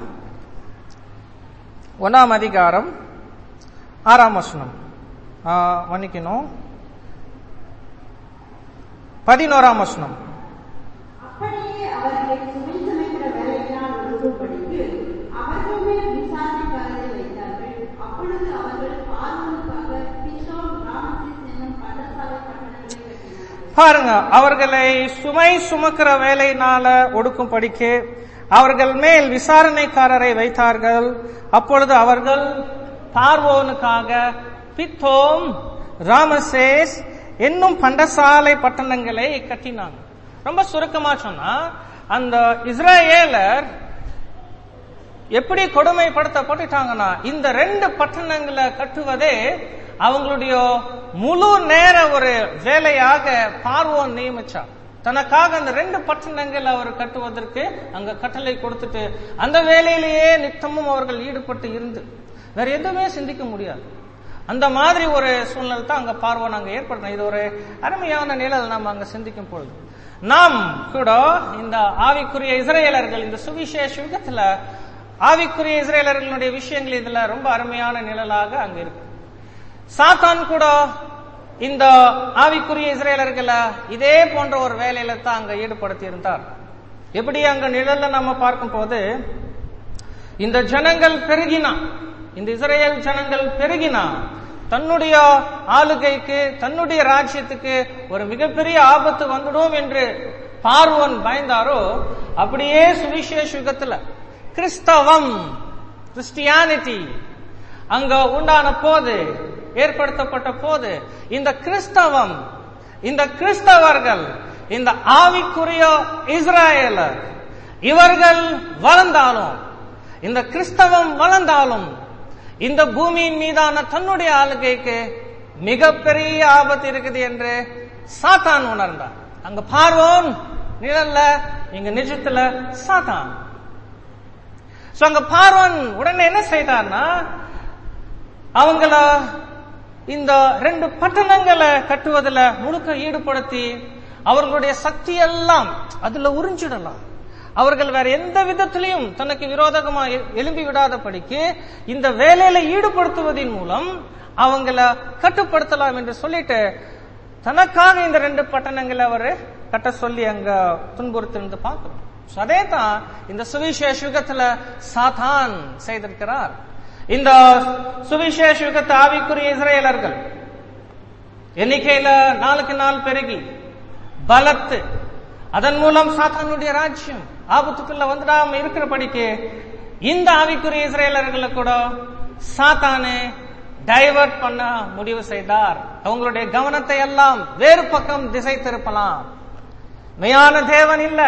ஒன்னாம் அதிகாரம் ஆறாம் வசனம் ஆ, மன்னிக்கணும் பதினோராம் வசனம் அப்படியே அவர்களை சுமை சுமைக்கிற வேலையினால் ஒழுங்குபடிக்கு அவர்கள் மேல் விசாரணைக்காரரை வைத்தார்கள் அப்பொழுது அவர்கள் பார்வனுக்காக பிஷோன் ராமசிஸ் என்னும் பண்டசாலை பட்டணங்களை கட்டினார்கள் பாருங்க அவர்களை சுமை சுமக்கிற வேலையினால ஒடுக்கும் படிக்கு அவர்கள் மேல் விசாரணைக்காரரை வைத்தார்கள் அப்பொழுது அவர்கள் பார்வோனுக்காக பித்தோம் ராமசேஸ் என்னும் பண்டசாலை பட்டணங்களை கட்டினாங்க ரொம்ப சுருக்கமா சொன்னா அந்த இஸ்ரேலர் எப்படி கொடுமைப்படுத்தப்பட்டுட்டாங்கன்னா இந்த ரெண்டு பட்டணங்களை கட்டுவதே அவங்களுடைய முழு நேர ஒரு வேலையாக பார்வோன் நியமிச்சார் தனக்காக அந்த ரெண்டு பட்டணங்கள் அவர் கட்டுவதற்கு அங்க கட்டளை கொடுத்துட்டு அந்த வேலையிலேயே நித்தமும் அவர்கள் ஈடுபட்டு இருந்து வேற எதுவுமே சிந்திக்க முடியாது அந்த மாதிரி ஒரு சூழ்நிலை தான் அங்க பார்வோன் அங்க ஏற்படுத்தணும் இது ஒரு அருமையான நிழல் நாம் அங்க சிந்திக்கும் பொழுது நாம் கூட இந்த ஆவிக்குரிய இஸ்ரேலர்கள் இந்த சுவிசேஷ யுகத்துல ஆவிக்குரிய இஸ்ரேலர்களுடைய விஷயங்கள் இதுல ரொம்ப அருமையான நிழலாக அங்க இருக்கு சாத்தான் கூட இந்த ஆவிக்குரிய இஸ்ரேலர்களை இதே போன்ற ஒரு வேலையில தான் அங்க ஈடுபடுத்தி இருந்தார் எப்படி அங்க நிழல்ல நம்ம பார்க்கும் போது இந்த ஜனங்கள் பெருகினா இந்த இஸ்ரேல் ஜனங்கள் பெருகினா தன்னுடைய ஆளுகைக்கு தன்னுடைய ராஜ்யத்துக்கு ஒரு மிகப்பெரிய ஆபத்து வந்துடும் என்று பார்வோன் பயந்தாரோ அப்படியே சுவிசேஷ யுகத்துல கிறிஸ்தவம் கிறிஸ்டியானிட்டி அங்க உண்டான போது ஏற்படுத்தப்பட்ட போது இந்த கிறிஸ்தவம் இந்த கிறிஸ்தவர்கள் இந்த ஆவிக்குரிய இஸ்ராயலர் இவர்கள் வளர்ந்தாலும் இந்த கிறிஸ்தவம் வளர்ந்தாலும் இந்த பூமியின் மீதான தன்னுடைய ஆளுகைக்கு மிகப்பெரிய ஆபத்து இருக்குது என்று சாத்தான் உணர்ந்தார் அங்க பார்வோன் நிழல்ல இங்க நிஜத்துல சாத்தான் சோ அங்க பார்வன் உடனே என்ன செய்தார்னா அவங்கள இந்த ரெண்டு பட்டணங்களை கட்டுவதில் முழுக்க ஈடுபடுத்தி அவர்களுடைய சக்தி எல்லாம் அதுல உறிஞ்சிடலாம் அவர்கள் வேற எந்த விதத்திலையும் தனக்கு விரோதகமா எ- எழும்பி விடாதபடிக்கு இந்த வேலையில ஈடுபடுத்துவதன் மூலம் அவங்கள கட்டுப்படுத்தலாம் என்று சொல்லிட்டு தனக்காக இந்த ரெண்டு பட்டணங்களை அவர் கட்ட சொல்லி அங்க துன்புறுத்திருந்து பார்க்கிறோம் So அதே தான் இந்த சுவிசேஷ யுகத்துல சாத்தான் செய்திருக்கிறார் இந்த சுவிசேஷ யுகத்து ஆவிக்குரிய இஸ்ரேலர்கள் எண்ணிக்கையில நாளுக்கு நாள் பெருகி பலத்து அதன் மூலம் சாத்தானுடைய ராஜ்யம் ஆபத்துக்குள்ள வந்துடாம இருக்கிறபடிக்கு இந்த ஆவிக்குரிய இஸ்ரேலர்களை கூட சாத்தானு டைவர்ட் பண்ண முடிவு செய்தார் அவங்களுடைய கவனத்தை எல்லாம் வேறு பக்கம் திசை திருப்பலாம் மெய்யான தேவன் இல்ல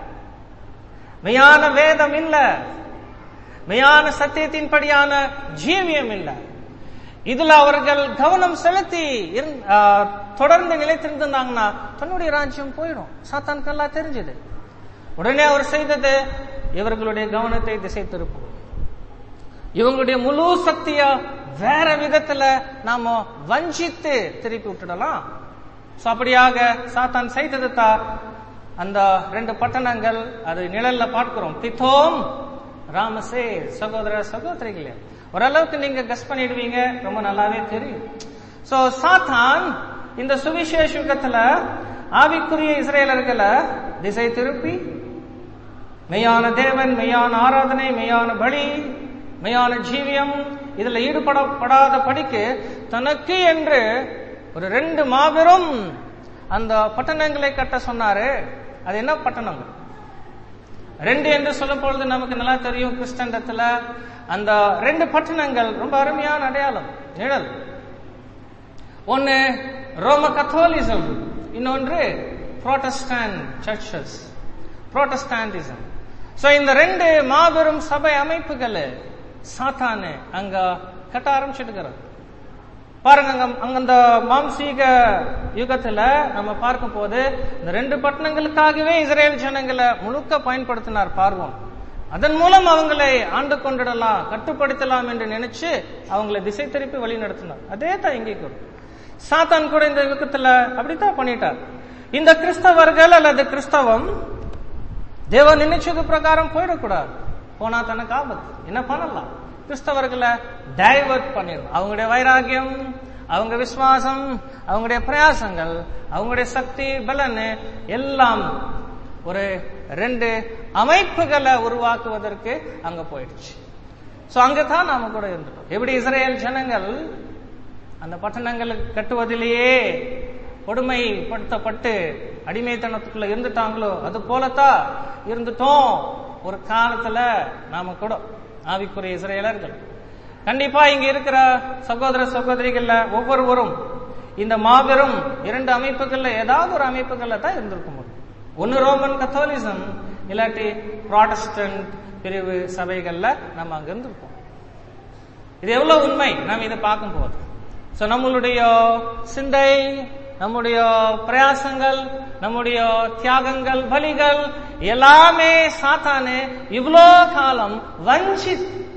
மெய்யான வேதம் இல்ல மெய்யான சத்தியத்தின்படியான ஜீவியம் இல்ல இதுல அவர்கள் கவனம் செலுத்தி இருந்- ஆ, தொடர்ந்து நிலைத்திருந்தாங்கன்னா தன்னுடைய ராஜ்யம் போயிடும் சாத்தானுக்கெல்லாம் தெரிஞ்சது உடனே அவர் செய்தது இவர்களுடைய கவனத்தை திசை திருப்பும் இவங்களுடைய முழு சக்திய வேற விதத்துல நாம வஞ்சித்து திருப்பி விட்டுடலாம் So, அப்படியாக சாத்தான் செய்தது தான் அந்த ரெண்டு பட்டணங்கள் அது நிழல்ல பார்க்கிறோம் பித்தோம் ராமசே சகோதர சகோதரிகளே ஓரளவுக்கு நீங்க கஸ் பண்ணிடுவீங்க ரொம்ப நல்லாவே தெரியும் சோ சாத்தான் இந்த சுவிசேஷ யுகத்துல ஆவிக்குரிய இஸ்ரேலர்களை திசை திருப்பி மெய்யான தேவன் மெய்யான ஆராதனை மெய்யான பலி மெய்யான ஜீவியம் இதுல ஈடுபடப்படாத படிக்கு தனக்கு என்று ஒரு ரெண்டு மாபெரும் அந்த பட்டணங்களை கட்ட சொன்னாரு அது என்ன பட்டணங்கள் ரெண்டு என்று சொல்லும் பொழுது நமக்கு நல்லா தெரியும் கிறிஸ்தண்டத்துல அந்த ரெண்டு பட்டணங்கள் ரொம்ப அருமையான அடையாளம் நிழல் ஒன்னு ரோம கத்தோலிசம் இன்னொன்று புரோட்டஸ்டாண்ட் சர்ச்சஸ் புரோட்டஸ்டாண்டிசம் சோ இந்த ரெண்டு மாபெரும் சபை அமைப்புகள் சாத்தானு அங்க கட்ட ஆரம்பிச்சிருக்கிறது பாருங்க அங்க அங்க அந்த மாம்சீக யுகத்துல நம்ம பார்க்கும் போது இந்த ரெண்டு பட்டணங்களுக்காகவே இஸ்ரேல் ஜனங்களை முழுக்க பயன்படுத்தினார் பார்வோம் அதன் மூலம் அவங்களை ஆண்டு கொண்டிடலாம் கட்டுப்படுத்தலாம் என்று நினைச்சு அவங்களை திசை திருப்பி வழி நடத்தினார் அதே தான் இங்கே கூட சாத்தான் கூட இந்த யுகத்துல அப்படித்தான் பண்ணிட்டார் இந்த கிறிஸ்தவர்கள் அல்லது கிறிஸ்தவம் தேவன் நினைச்சது பிரகாரம் போயிடக்கூடாது போனா தனக்கு ஆபத்து என்ன பண்ணலாம் கிறிஸ்தவர்களை டைவர்ட் பண்ணிடணும் அவங்களுடைய வைராகியம் அவங்க விசுவாசம் அவங்களுடைய பிரயாசங்கள் அவங்களுடைய சக்தி பலன் எல்லாம் ஒரு ரெண்டு அமைப்புகளை உருவாக்குவதற்கு அங்க போயிடுச்சு சோ அங்கதான் நாம கூட இருந்துட்டோம் எப்படி இஸ்ரேல் ஜனங்கள் அந்த பட்டணங்களை கட்டுவதிலேயே கொடுமைப்படுத்தப்பட்டு அடிமைத்தனத்துக்குள்ள இருந்துட்டாங்களோ அது போலத்தான் இருந்துட்டோம் ஒரு காலத்துல நாம கூட ஆவிக்குரிய இஸ்ரேலர்கள் கண்டிப்பா இங்க இருக்கிற சகோதர சகோதரிகள்ல ஒவ்வொருவரும் இந்த மாபெரும் இரண்டு அமைப்புகள்ல ஏதாவது ஒரு அமைப்புகள்ல தான் இருந்திருக்க முடியும் ஒன்னு ரோமன் கத்தோலிசம் இல்லாட்டி ப்ராடஸ்டன்ட் பிரிவு சபைகள்ல நம்ம அங்க இருந்திருப்போம் இது எவ்வளவு உண்மை நாம் இதை பார்க்கும் போது சோ நம்மளுடைய சிந்தை நம்முடைய பிரயாசங்கள் நம்முடைய தியாகங்கள் பலிகள் எல்லாமே சாத்தானே இவ்வளோ காலம் வஞ்சி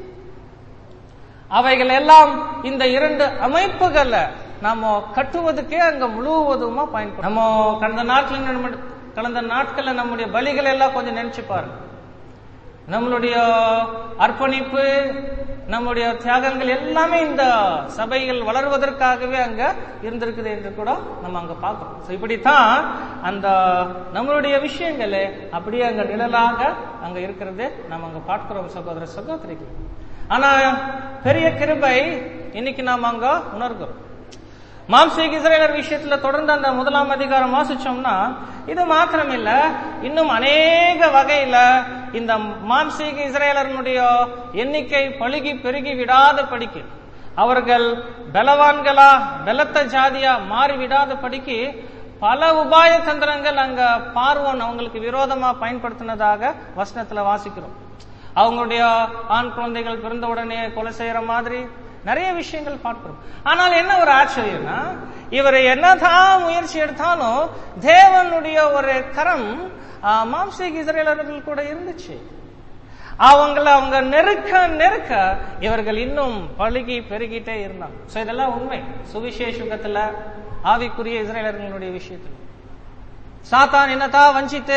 அவைகள் எல்லாம் இந்த இரண்டு அமைப்புகளை நாம கட்டுவதுக்கே அங்க முழுவதுமா பயன்படும் நம்ம கடந்த நாட்கள் நம்ம- கடந்த நாட்கள்ல நம்முடைய பலிகள் எல்லாம் கொஞ்சம் நினைச்சு பாருங்க நம்மளுடைய அர்ப்பணிப்பு நம்முடைய தியாகங்கள் எல்லாமே இந்த சபைகள் வளருவதற்காகவே அங்க இருந்திருக்குது என்று கூட நம்ம அங்க பார்க்கிறோம் So, இப்படித்தான் அந்த நம்மளுடைய விஷயங்கள் அப்படியே அங்க நிழலாக அங்க இருக்கிறது நம்ம அங்க பார்க்கிறோம் சகோதர சகோதரிகள் ஆனா பெரிய கிருபை இன்னைக்கு நாம அங்க உணர்கிறோம் மாம்சீக இஸ்ரேலர் விஷயத்துல தொடர்ந்து அந்த முதலாம் அதிகாரம் வாசிச்சோம்னா இது மாத்திரம் இல்ல இன்னும் அநேக வகையில இந்த மாம்சீக இஸ்ரேலர்களுடைய எண்ணிக்கை பழுகி பெருகி விடாத படிக்கு அவர்கள் பலவான்களா பலத்த ஜாதியா மாறி விடாத படிக்கு பல உபாய தந்திரங்கள் அங்க பார்வோன் அவங்களுக்கு விரோதமா பயன்படுத்தினதாக வசனத்துல வாசிக்கிறோம் அவங்களுடைய ஆண் குழந்தைகள் பிறந்த உடனே கொலை செய்யற மாதிரி நிறைய விஷயங்கள் பார்க்கிறோம் ஆனால் என்ன ஒரு ஆச்சரியம்னா இவர் என்னதான் முயற்சி எடுத்தாலும் தேவனுடைய ஒரு கரம் ஆ, மாம்சீக இஸ்ரேலர்கள் கூட இருந்துச்சு அவங்கள அவங்க நெருக்க நெருக்க இவர்கள் இன்னும் பழுகி பெருகிட்டே இருந்தாங்க சோ இதெல்லாம் உண்மை சுவிசேஷத்துல ஆவிக்குரிய இஸ்ரேலர்களுடைய விஷயத்துல சாத்தான் என்னதான் வஞ்சித்து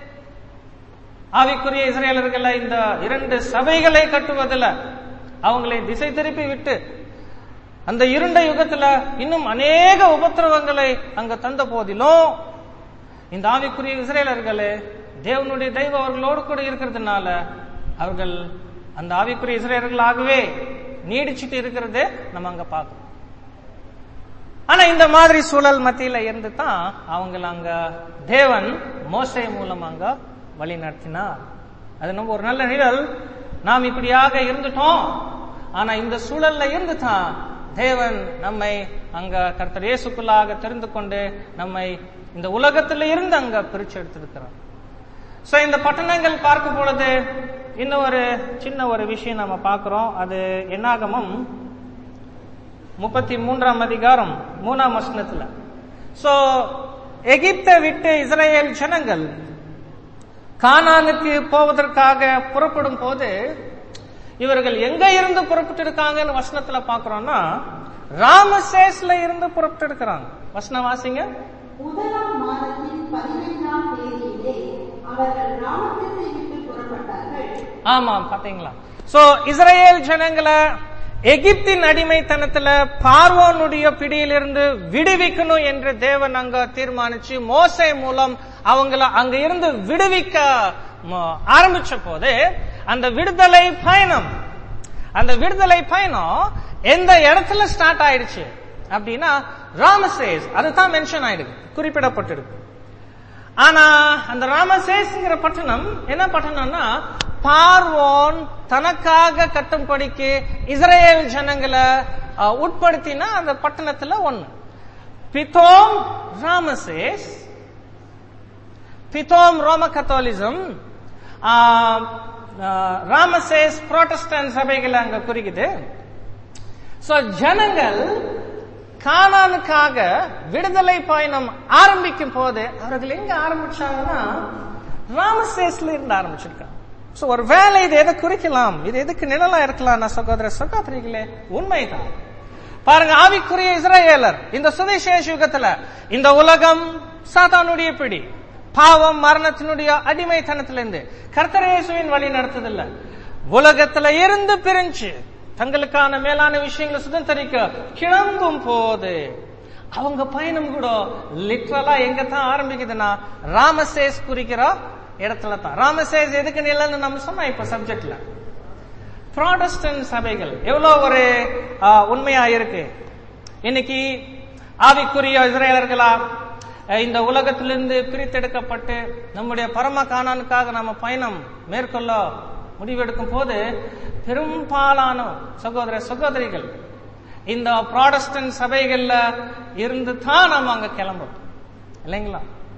ஆவிக்குரிய இஸ்ரேலர்களை இந்த இரண்டு சபைகளை கட்டுவதில் அவங்களை திசை திருப்பி விட்டு அந்த இருண்ட யுகத்துல இன்னும் அநேக உபத்திரவங்களை அங்க தந்த போதிலும் இந்த ஆவிக்குரிய இஸ்ரேலர்களே தேவனுடைய தெய்வம் அவர்களோடு கூட இருக்கிறதுனால அவர்கள் அந்த ஆவிக்குரிய இஸ்ரேலர்களாகவே நீடிச்சிட்டு இருக்கிறது நம்ம அங்க பார்க்கிறோம் ஆனா இந்த மாதிரி சூழல் மத்தியில இருந்து தான் அவங்கள அங்க தேவன் மோசை மூலம் அங்க வழி நடத்தினார் அது நம்ம ஒரு நல்ல நிழல் நாம் இப்படியாக இருந்துட்டோம் ஆனா இந்த சூழல்ல இருந்து தான் தேவன் நம்மை அங்க கர்த்தர் இயேசுக்குள்ளாக தெரிந்து கொண்டு நம்மை இந்த உலகத்துல இருந்து அங்க பிரிச்சு எடுத்திருக்கிறார் சோ இந்த பட்டணங்கள் பார்க்கும் பொழுது இன்னும் ஒரு சின்ன ஒரு விஷயம் நம்ம பார்க்கிறோம் அது என்னாகமம் முப்பத்தி மூன்றாம் அதிகாரம் மூணாம் வசனத்துல சோ எகிப்தை விட்டு இஸ்ரேல் ஜனங்கள் கானானுக்கு போவதற்காக புறப்படும் போது இவர்கள் எங்க இருந்து புறப்பட்டு இருக்காங்கன்னு வசனத்துல பாக்குறோம்னா ராமசேஸ்ல இருந்து புறப்பட்டு இருக்கிறாங்க வசனம் வாசிங்க முதலாம் மாதத்தின் பதினைந்தாம் தேதியிலே அவர்கள் ராமத்தை விட்டு புறப்பட்டார்கள் ஆமாம் பாத்தீங்களா சோ இஸ்ரேல் ஜனங்களை எகிப்தின் அடிமைத்தனத்துல பார்வோனுடைய பிடியிலிருந்து விடுவிக்கணும் என்று தேவன் அங்க தீர்மானிச்சு மோசை மூலம் அவங்கள அங்க இருந்து விடுவிக்க ம- ஆரம்பிச்ச போது அந்த விடுதலை பயணம் அந்த விடுதலை பயணம் எந்த இடத்துல ஸ்டார்ட் ஆயிடுச்சு அப்படின்னா ராமசேஸ் அதுதான் மென்ஷன் ஆயிடுது குறிப்பிடப்பட்டிருக்கு ஆனா அந்த ராமசேஸ்ங்கிற பட்டணம் என்ன பட்டணம்னா பார்வோன் தனக்காக கட்டும்படிக்கு இஸ்ரேல் ஜனங்களை அஹ், உட்படுத்தினா அந்த பட்டணத்துல ஒண்ணு பிதோம் ராமசேஸ் பிதோம் ரோம கத்தோலிசம் ராமசேஸ் புரோட்டஸ்டன்ட் சபைகளை அங்க குறிக்குது சோ ஜனங்கள் கானானுக்காக விடுதலை பயணம் ஆரம்பிக்கும் போது அவர்கள் எங்க ஆரம்பிச்சாங்கன்னா ராமசேஸ்ல இருந்து ஆரம்பிச்சிருக்காங்க சோ ஒரு வேலை இது எதை குறிக்கலாம் இது எதுக்கு நிழலா இருக்கலாம் நான் சகோதர சகோதரிகளே உண்மைதான் பாருங்க ஆவிக்குரிய இஸ்ரேலர் இந்த சுவிசேஷ யுகத்துல இந்த உலகம் சாத்தானுடைய பிடி பாவம் மரணத்தினுடைய அடிமைத்தனத்திலிருந்து கர்த்தர் இயேசுவின் வழி நடத்துதில்ல உலகத்துல இருந்து பிரிஞ்சு தங்களுக்கான மேலான விஷயங்களை சுதந்திரிக்க கிளம்பும் போது அவங்க பயணம் கூட லிட்ரலா எங்க தான் ஆரம்பிக்குதுன்னா ராமசேஸ் குறிக்கிற இடத்துல தான் ராமசேஸ் எதுக்கு நிலன்னு நம்ம சொன்னா இப்ப சப்ஜெக்ட்ல ப்ராடஸ்டன்ட் சபைகள் எவ்வளவு ஒரு ஆ, உண்மையா இருக்கு இன்னைக்கு ஆவிக்குரிய இஸ்ரேலர்களா அஹ், இந்த உலகத்திலிருந்து பிரித்தெடுக்கப்பட்டு நம்முடைய பரம காணானுக்காக நம்ம பயணம் மேற்கொள்ள முடிவெடுக்கும் போது பெரும்பாலான சகோதர சகோதரிகள் இந்த ப்ராடஸ்டன்ட் சபைகள்ல இருந்து தான் நாம அங்க கிளம்புறோம் இல்லைங்களா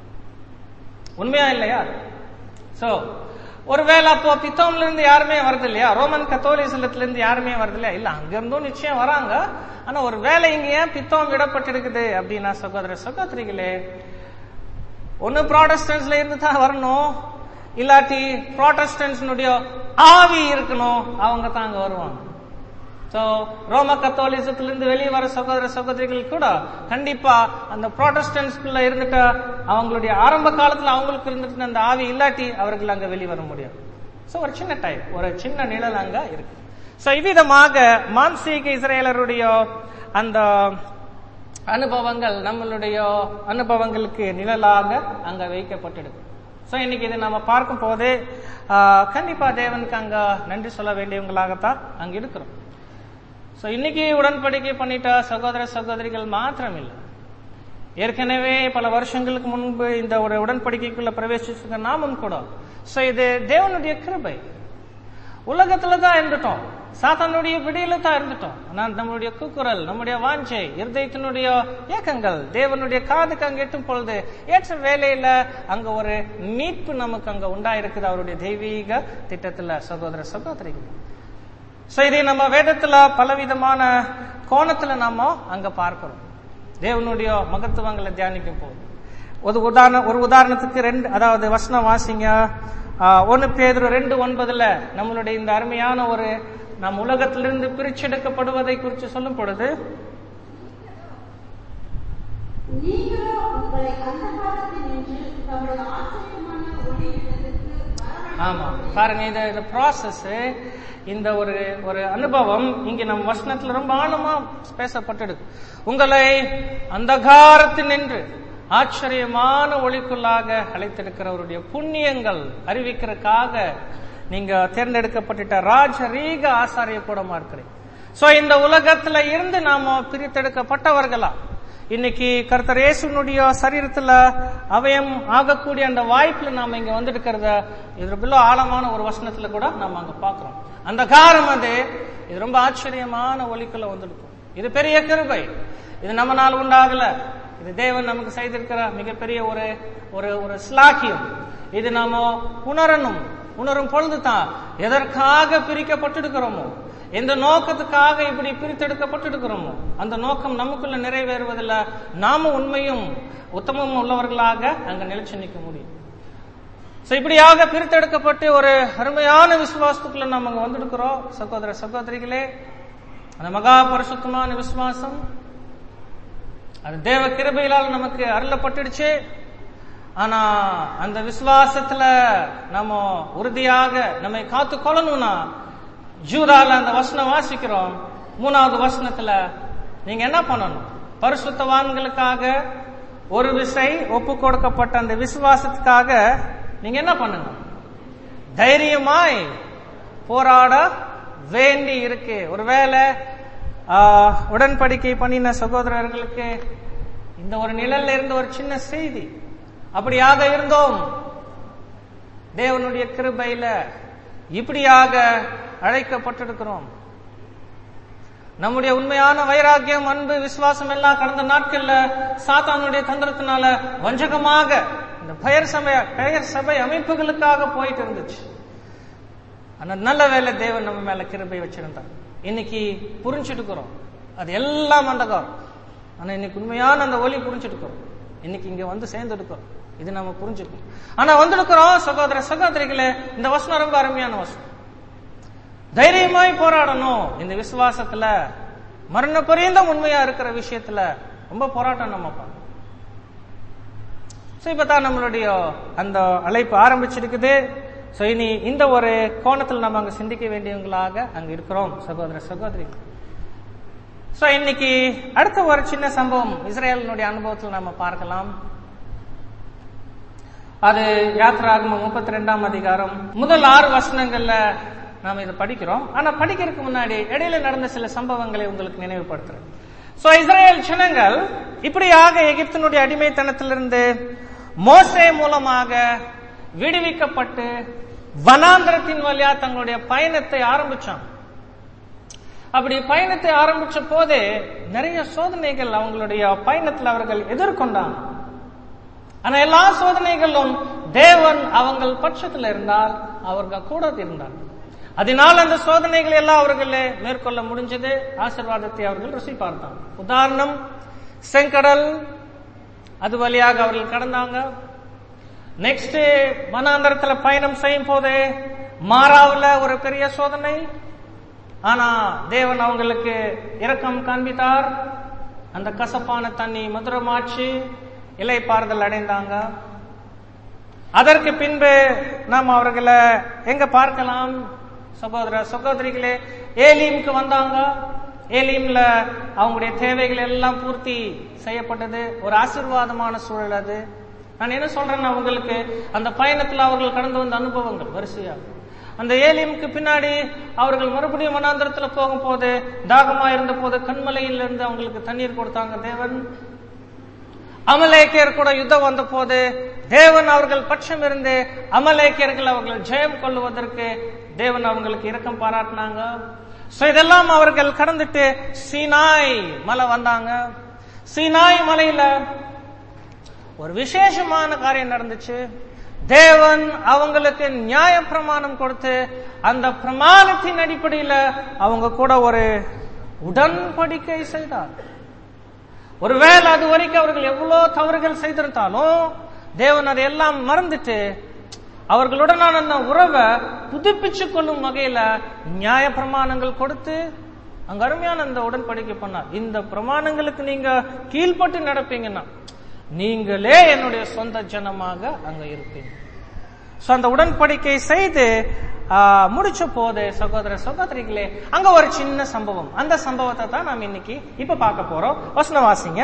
உண்மையா இல்லையா சோ ஒருவேளை அப்போ பித்தோம்ல இருந்து யாருமே வருது இல்லையா ரோமன் கத்தோலிசலத்துல இருந்து யாருமே வருது இல்லையா இல்ல அங்க இருந்தும் நிச்சயம் வராங்க ஆனா ஒரு வேலை இங்க ஏன் பித்தோம் விடப்பட்டிருக்குது அப்படின்னா சகோதர சகோதரிகளே ஒன்னு ப்ராடஸ்டன்ஸ்ல இருந்து தான் வரணும் இல்லாட்டி ப்ராடஸ்டன்ஸ்னுடைய ஆவி இருக்கணும் அவங்க தான் அங்க வருவாங்க சோ ரோம கத்தோலிசத்திலிருந்து வெளியே வர சகோதர சகோதரிகள் கூட கண்டிப்பா அந்த ப்ராட்டஸ்டன்ஸ்குள்ள இருந்துட்ட அவங்களுடைய ஆரம்ப காலத்துல அவங்களுக்கு இருந்துட்டு அந்த ஆவி இல்லாட்டி அவர்கள் அங்க வெளியே வர முடியாது சோ ஒரு சின்ன டைம் ஒரு சின்ன நிழல் அங்க இருக்கு சோ இவ்விதமாக மான்சீக இஸ்ரேலருடைய அந்த அனுபவங்கள் நம்மளுடைய அனுபவங்களுக்கு நிழலாக அங்க வைக்கப்பட்டிருக்கு சோ இன்னைக்கு இதை நம்ம பார்க்கும் போது ஆஹ், கண்டிப்பா தேவனுக்கு அங்க நன்றி சொல்ல வேண்டியவங்களாகத்தான் அங்க இருக்கிறோம் சோ இன்னைக்கு உடன்படிக்கை பண்ணிட்ட சகோதர சகோதரிகள் மாத்திரம் இல்லை ஏற்கனவே பல வருஷங்களுக்கு முன்பு இந்த ஒரு உடன்படிக்கைக்குள்ள பிரவேசிச்சிருக்க நாமும் கூட சோ இது தேவனுடைய கிருபை உலகத்துல தான் இருந்துட்டோம் சாத்தானுடைய பிடியில தான் இருந்துட்டோம் ஆனா நம்மளுடைய கூக்குரல் நம்முடைய வாஞ்சை இருதயத்தினுடைய இயக்கங்கள் தேவனுடைய காதுக்கு அங்க எட்டும் பொழுது ஏற்ற வேலையில அங்க ஒரு மீட்பு நமக்கு அங்க உண்டாயிருக்குது அவருடைய தெய்வீக திட்டத்துல சகோதர சகோதரிகள் சோ இதை நம்ம வேதத்துல பலவிதமான கோணத்துல நாம அங்க பார்க்கிறோம் தேவனுடைய மகத்துவங்களை தியானிக்கும் போது ஒரு உதாரண ஒரு உதாரணத்துக்கு ரெண்டு அதாவது வசனம் வாசிங்க ஆஹ், ஒன்னு பேதுரு ரெண்டு ஒன்பதுல நம்மளுடைய இந்த அருமையான ஒரு நம் உலகத்திலிருந்து பிரிச்செடுக்கப்படுவதை குறித்து சொல்லும் பொழுது நீங்களோ உங்களை அந்தகாரத்தில் நின்று தம்முடைய ஆச்சரியமான ஒளியிடத்திற்கு ஆமா பாருங்க இது இந்த ப்ராசஸ் இந்த ஒரு ஒரு அனுபவம் இங்க நம்ம வசனத்துல ரொம்ப ஆழமா பேசப்பட்டிருக்கு உங்களை அந்தகாரத்தில் நின்று ஆச்சரியமான ஒளிக்குள்ளாக அழைத்திருக்கிறவருடைய புண்ணியங்கள் அறிவிக்கிறதுக்காக நீங்க தேர்ந்தெடுக்கப்பட்டுட்ட ராஜரீக ஆசாரிய கூடமா இருக்கிறீங்க சோ இந்த உலகத்துல இருந்து நாம பிரித்தெடுக்கப்பட்டவர்களா இன்னைக்கு கர்த்தர் இயேசுனுடைய சரீரத்துல அவயம் ஆகக்கூடிய அந்த வாய்ப்புல நாம இங்க வந்திருக்கிறத இது ரொம்ப ஆழமான ஒரு வசனத்துல கூட நாம அங்க பாக்குறோம் அந்த காரம் அது இது ரொம்ப ஆச்சரியமான ஒலிக்குள்ள வந்திருக்கும் இது பெரிய கிருபை இது நம்ம நாள் உண்டாகல இது தேவன் நமக்கு செய்திருக்கிற மிகப்பெரிய ஒரு ஒரு ஒரு ஸ்லாக்கியம் இது நாம உணரணும் உணரும் பொழுதுதான் எதற்காக பிரிக்கப்பட்டிருக்கிறோமோ எந்த நோக்கத்துக்காக இப்படி பிரித்தெடுக்கப்பட்டிருக்கிறோமோ அந்த நோக்கம் நமக்குள்ள நிறைவேறுவதில் நாம உண்மையும் உத்தமமும் உள்ளவர்களாக அங்க நிலைச்சு நிற்க முடியும் சோ இப்படியாக பிரித்தெடுக்கப்பட்டு ஒரு அருமையான விசுவாசத்துக்குள்ள நம்ம அங்க வந்திருக்கிறோம் சகோதர சகோதரிகளே அந்த மகா பரிசுத்தமான விசுவாசம் அது தேவ கிருபையிலால் நமக்கு அருளப்பட்டுடுச்சு ஆனா அந்த விசுவாசத்துல நம்ம உறுதியாக நம்மை காத்து கொள்ளணும்னா ஜூதால அந்த வசனம் வாசிக்கிறோம் மூணாவது வசனத்துல நீங்க என்ன பண்ணணும் பரிசுத்தவான்களுக்காக ஒரு விசை ஒப்பு கொடுக்கப்பட்ட அந்த விசுவாசத்துக்காக நீங்க என்ன பண்ணுங்க தைரியமாய் போராட வேண்டி இருக்கு ஒருவேளை ஆஹ், உடன்படிக்கை பண்ணின சகோதரர்களுக்கு இந்த ஒரு நிழல்ல இருந்த ஒரு சின்ன செய்தி அப்படியாக இருந்தோம் தேவனுடைய கிருபையில இப்படியாக அழைக்கப்பட்டிருக்கிறோம் நம்முடைய உண்மையான வைராக்கியம் அன்பு விசுவாசம் எல்லாம் கடந்த நாட்கள்ல சாத்தானுடைய தந்திரத்தினால வஞ்சகமாக இந்த பெயர் சபை பெயர் சபை அமைப்புகளுக்காக போயிட்டு இருந்துச்சு ஆனா நல்ல வேலை தேவன் நம்ம மேல கிருபை வச்சிருந்தார் இன்னைக்கு புரிஞ்சுட்டுக்கிறோம் அது எல்லாம் அந்தகாரம் ஆனா இன்னைக்கு உண்மையான அந்த ஒலி புரிஞ்சுட்டுக்கிறோம் இன்னைக்கு இங்க வந்து சேர்ந்துருக்கோம் இது நம்ம புரிஞ்சுக்கணும் ஆனா வந்திருக்கிறோம் சகோதர சகோதரிகளே இந்த வசனம் ரொம்ப அருமையான வசனம் தைரியமாய் போராடணும் இந்த விசுவாசத்துல மரண பரியந்தம் உண்மையா இருக்கிற விஷயத்துல ரொம்ப போராட்டம் நம்ம பண்ணணும் சோ இப்பதான் நம்மளுடைய அந்த அழைப்பு ஆரம்பிச்சிருக்குது சோ இனி இந்த ஒரு கோணத்தில் நம்ம அங்க சிந்திக்க வேண்டியவங்களாக அங்க இருக்கிறோம் சகோதர சகோதரி சோ இன்னைக்கு அடுத்த ஒரு சின்ன சம்பவம் இஸ்ரேலினுடைய அனுபவத்தில் நம்ம பார்க்கலாம் அது யாத்ராகமம் முப்பத்தி ரெண்டாம் அதிகாரம் முதல் ஆறு வசனங்கள்ல நாம இதை படிக்கிறோம் ஆனா படிக்கிறதுக்கு முன்னாடி இடையில நடந்த சில சம்பவங்களை உங்களுக்கு நினைவுபடுத்துறேன் சோ இஸ்ரேல் ஜனங்கள் இப்படியாக எகிப்தினுடைய அடிமைத்தனத்திலிருந்து மோசே மூலமாக விடுவிக்கப்பட்டு வனாந்திரத்தின் வழியா தங்களுடைய பயணத்தை ஆரம்பிச்சாங்க அப்படி பயணத்தை ஆரம்பிச்ச போதே நிறைய சோதனைகள் அவங்களுடைய பயணத்தில் அவர்கள் எதிர்கொண்டாங்க ஆனா எல்லா சோதனைகளும் தேவன் அவங்கள் பட்சத்தில் இருந்தால் அவர்கள் கூட இருந்தார் அதனால் அந்த சோதனைகள் எல்லாம் அவர்களே மேற்கொள்ள முடிஞ்சது ஆசிர்வாதத்தை அவர்கள் ருசி பார்த்தாங்க உதாரணம் செங்கடல் அது வழியாக அவர்கள் கடந்தாங்க நெக்ஸ்ட் வனாந்தரத்துல பயணம் செய்யும் போது மாறாவுல ஒரு பெரிய சோதனை ஆனா தேவன் அவங்களுக்கு இரக்கம் காண்பித்தார் அந்த கசப்பான தண்ணி மதுரமாச்சு இலை பாறுதல் அடைந்தாங்க அதற்கு பின்பு நாம் அவர்களை எங்க பார்க்கலாம் சகோதர சகோதரிகளே ஏலீமுக்கு வந்தாங்க ஏலீம்ல அவங்களுடைய தேவைகள் எல்லாம் பூர்த்தி செய்யப்பட்டது ஒரு ஆசீர்வாதமான சூழல் அது நான் என்ன சொல்றேன்னா உங்களுக்கு அந்த பயணத்துல அவர்கள் கடந்து வந்த அனுபவங்கள் வரிசையா அந்த ஏலியமுக்கு பின்னாடி அவர்கள் மறுபடியும் வனாந்திரத்துல போகும்போது தாகமா இருந்த போது கண்மலையில இருந்து அவங்களுக்கு தண்ணீர் கொடுத்தாங்க தேவன் அமலேக்கியர் கூட யுத்தம் வந்த போது தேவன் அவர்கள் பட்சம் இருந்து அமலேக்கியர்கள் அவர்கள் ஜெயம் கொள்ளுவதற்கு தேவன் அவங்களுக்கு இரக்கம் பாராட்டினாங்க சோ இதெல்லாம் அவர்கள் கடந்துட்டு சீனாய் மலை வந்தாங்க சீனாய் மலையில ஒரு விசேஷமான காரியம் நடந்துச்சு தேவன் அவங்களுக்கு நியாய பிரமாணம் கொடுத்து அந்த பிரமாணத்தின் அடிப்படையில அவங்க கூட ஒரு உடன்படிக்கை செய்தார் ஒருவேளை அது வரைக்கும் அவர்கள் எவ்வளவு தவறுகள் செய்திருந்தாலும் தேவன் அதையெல்லாம் மறந்துட்டு அவர்களுடனான அந்த உறவை புதுப்பிச்சு கொள்ளும் வகையில நியாய பிரமாணங்கள் கொடுத்து அங்க அருமையான அந்த உடன்படிக்கை பண்ணார் இந்த பிரமாணங்களுக்கு நீங்க கீழ்பட்டு நடப்பீங்கன்னா நீங்களே என்னுடைய சொந்த ஜனமாக அங்க இருப்பீங்க சோ அந்த உடன்படிக்கை செய்து முடிச்ச போது சகோதர சகோதரிகளே அங்க ஒரு சின்ன சம்பவம் அந்த சம்பவத்தை தான் நாம் இன்னைக்கு இப்ப பார்க்க போறோம் வசனம் வாசிங்க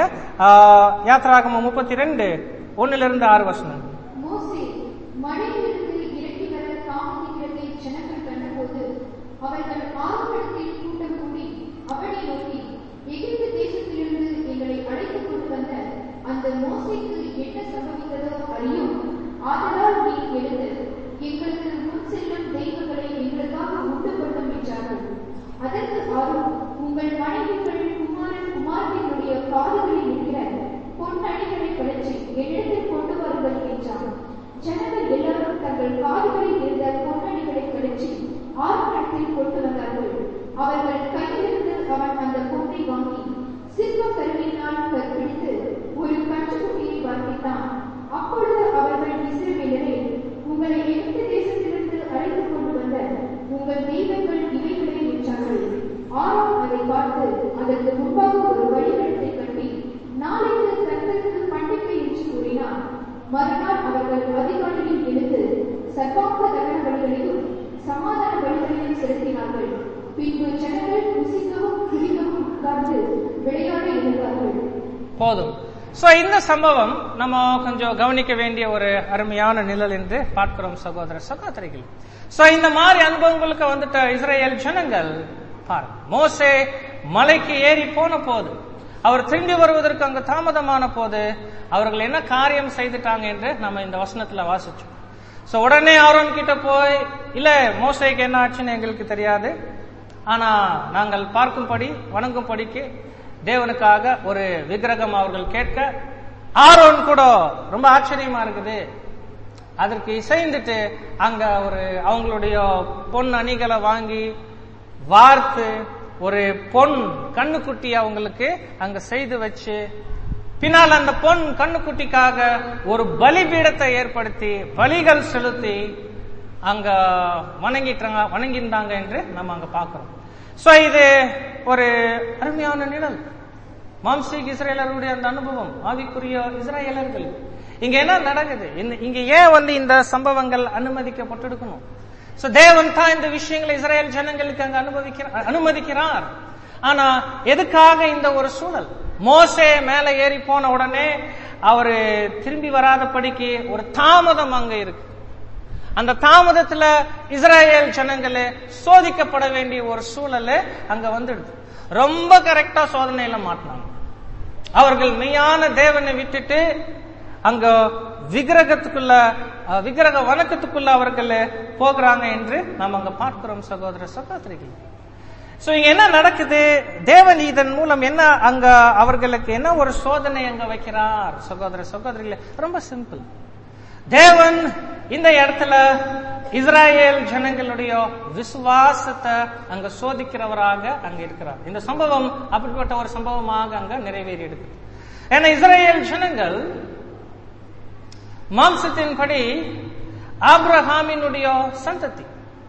யாத்ராகம முப்பத்தி ரெண்டு ஒன்னுல இருந்து ஆறு வசனம் மோசே மலையிலிருந்து இறங்கி வர தாமதிக்கிறதை ஜனங்கள் கண்டபோது அவர்கள் ஆறுபடத்தில் கூட்டம் கூடி அவனை நோக்கி எகிப்து தேசத்திலிருந்து எங்களை அழைத்துக் கொண்டு வந்த அந்த மோசைக்கு என்ன சம்பவித்ததோ அறியும் ஆதலால் நீ எழுந்து எங்களுக்கு முன் செல்லும் தெய்வங்களை எங்களுக்காக உண்டு கொள்ளும் என்றார்கள் அதற்கு ஆறும் உங்கள் மனைவிகள் குமாரன் குமாரனுடைய காதுகளில் இருக்கிற பொன்னணிகளை கழற்றி என்னிடத்தில் கொண்டு வாருங்கள் என்றான் ஜனங்கள் எல்லாரும் தங்கள் காதுகளில் இருந்த பொன்னணிகளை கழற்றி ஆறுபடத்தில் கொண்டு வந்தார்கள் அவர்கள் கையிலிருந்து அவன் அந்த பொன்னை வாங்கி சிற்ப கருவியினால் கற்பிடித்து ஒரு கற்றுக்குட்டியை வார்ப்பித்தான் அப்பொழுது அவர்கள் இஸ்ரவேலரே உங்களை எகிப்து தேசத்திலிருந்து அழைத்துக் கொண்டு வந்த உங்கள் தெய்வங்கள் இவைகளே என்றார்கள் ஆரோன் அதை பார்த்து அதற்கு முன்பாக ஒரு வழிபடத்தை கட்டி நாளைக்கு கர்த்தருக்கு பண்டிகை என்று கூறினார் மறுநாள் அவர்கள் அதிகாலையில் எழுந்து சர்வாங்க தகன வழிகளையும் சமாதான வழிகளையும் செலுத்தினார்கள் பின்பு ஜனங்கள் புசிக்கவும் குடிக்கவும் உட்கார்ந்து விளையாட இருந்தார்கள் போதும் சோ இந்த சம்பவம் நம்ம கொஞ்சம் கவனிக்க வேண்டிய ஒரு அருமையான நிழல் என்று பார்க்கிறோம் சகோதர சகோதரிகள் சோ இந்த மாதிரி அனுபவங்களுக்கு வந்துட்ட இஸ்ரேல் ஜனங்கள் பாருங்க மோசே மலைக்கு ஏறி போன போது அவர் திரும்பி வருவதற்கு அங்கு தாமதமான போது அவர்கள் என்ன காரியம் செய்துட்டாங்க என்று நம்ம இந்த வசனத்துல வாசிச்சோம் சோ உடனே ஆரோன் கிட்ட போய் இல்ல மோசைக்கு என்ன ஆச்சுன்னு எங்களுக்கு தெரியாது ஆனா நாங்கள் பார்க்கும்படி வணங்கும்படிக்கு தேவனுக்காக ஒரு விக்கிரகம் அவர்கள் கேட்க ஆரோன் கூட ரொம்ப ஆச்சரியமா இருக்குது அதற்கு இசைந்துட்டு அங்க ஒரு அவங்களுடைய பொன் அணிகளை வாங்கி வார்த்து ஒரு பொன் கண்ணுக்குட்டி அவங்களுக்கு அங்க செய்து வச்சு பின்னால் அந்த பொன் கண்ணுக்குட்டிக்காக ஒரு பலிபீடத்தை ஏற்படுத்தி பலிகள் செலுத்தி அங்க வணங்கிட்டாங்க வணங்கியிருந்தாங்க என்று நம்ம அங்க பார்க்கிறோம் சோ இது ஒரு அருமையான நிழல் மாம்சீக் இஸ்ரேலருடைய அந்த அனுபவம் ஆவிக்குரிய இஸ்ரேலர்கள் இங்க என்ன நடக்குது இந்த- இங்க ஏன் வந்து இந்த சம்பவங்கள் அனுமதிக்கப்பட்டிருக்கணும் சோ தேவன் தான் இந்த விஷயங்களை இஸ்ரேல் ஜனங்களுக்கு அங்க அனுபவிக்கிறார் அனுமதிக்கிறார் ஆனா எதுக்காக இந்த ஒரு சூழல் மோசே மேல ஏறி போன உடனே அவரு திரும்பி வராதபடிக்கு ஒரு தாமதம் அங்க இருக்கு அந்த தாமதத்துல இஸ்ரேல் ஜனங்களே சோதிக்கப்பட வேண்டிய ஒரு சூழல் அங்க வந்துடுது ரொம்ப கரெக்டா சோதனையில மாட்டினாங்க அவர்கள் மெய்யான தேவனை விட்டுட்டு அங்க விக்கிரகத்துக்குள்ள அஹ், விக்கிரக வணக்கத்துக்குள்ள அவர்கள் போகிறாங்க என்று நாம் அங்க பார்க்கிறோம் சகோதர சகோதரிகள் சோ இங்க என்ன நடக்குது தேவன் இதன் மூலம் என்ன அங்க அவர்களுக்கு என்ன ஒரு சோதனை அங்க வைக்கிறார் சகோதர சகோதரிகளே ரொம்ப சிம்பிள் தேவன் இந்த இடத்துல இஸ்ராயேல் ஜனங்களுடைய விசுவாசத்தை அங்க சோதிக்கிறவராக அங்க இருக்கிறார் இந்த சம்பவம் அப்படிப்பட்ட ஒரு சம்பவமாக அங்க நிறைவேறி இருக்கு ஏன்னா இஸ்ராயேல் ஜனங்கள் மாம்சத்தின்படி ஆபிரகாமினுடைய சந்ததி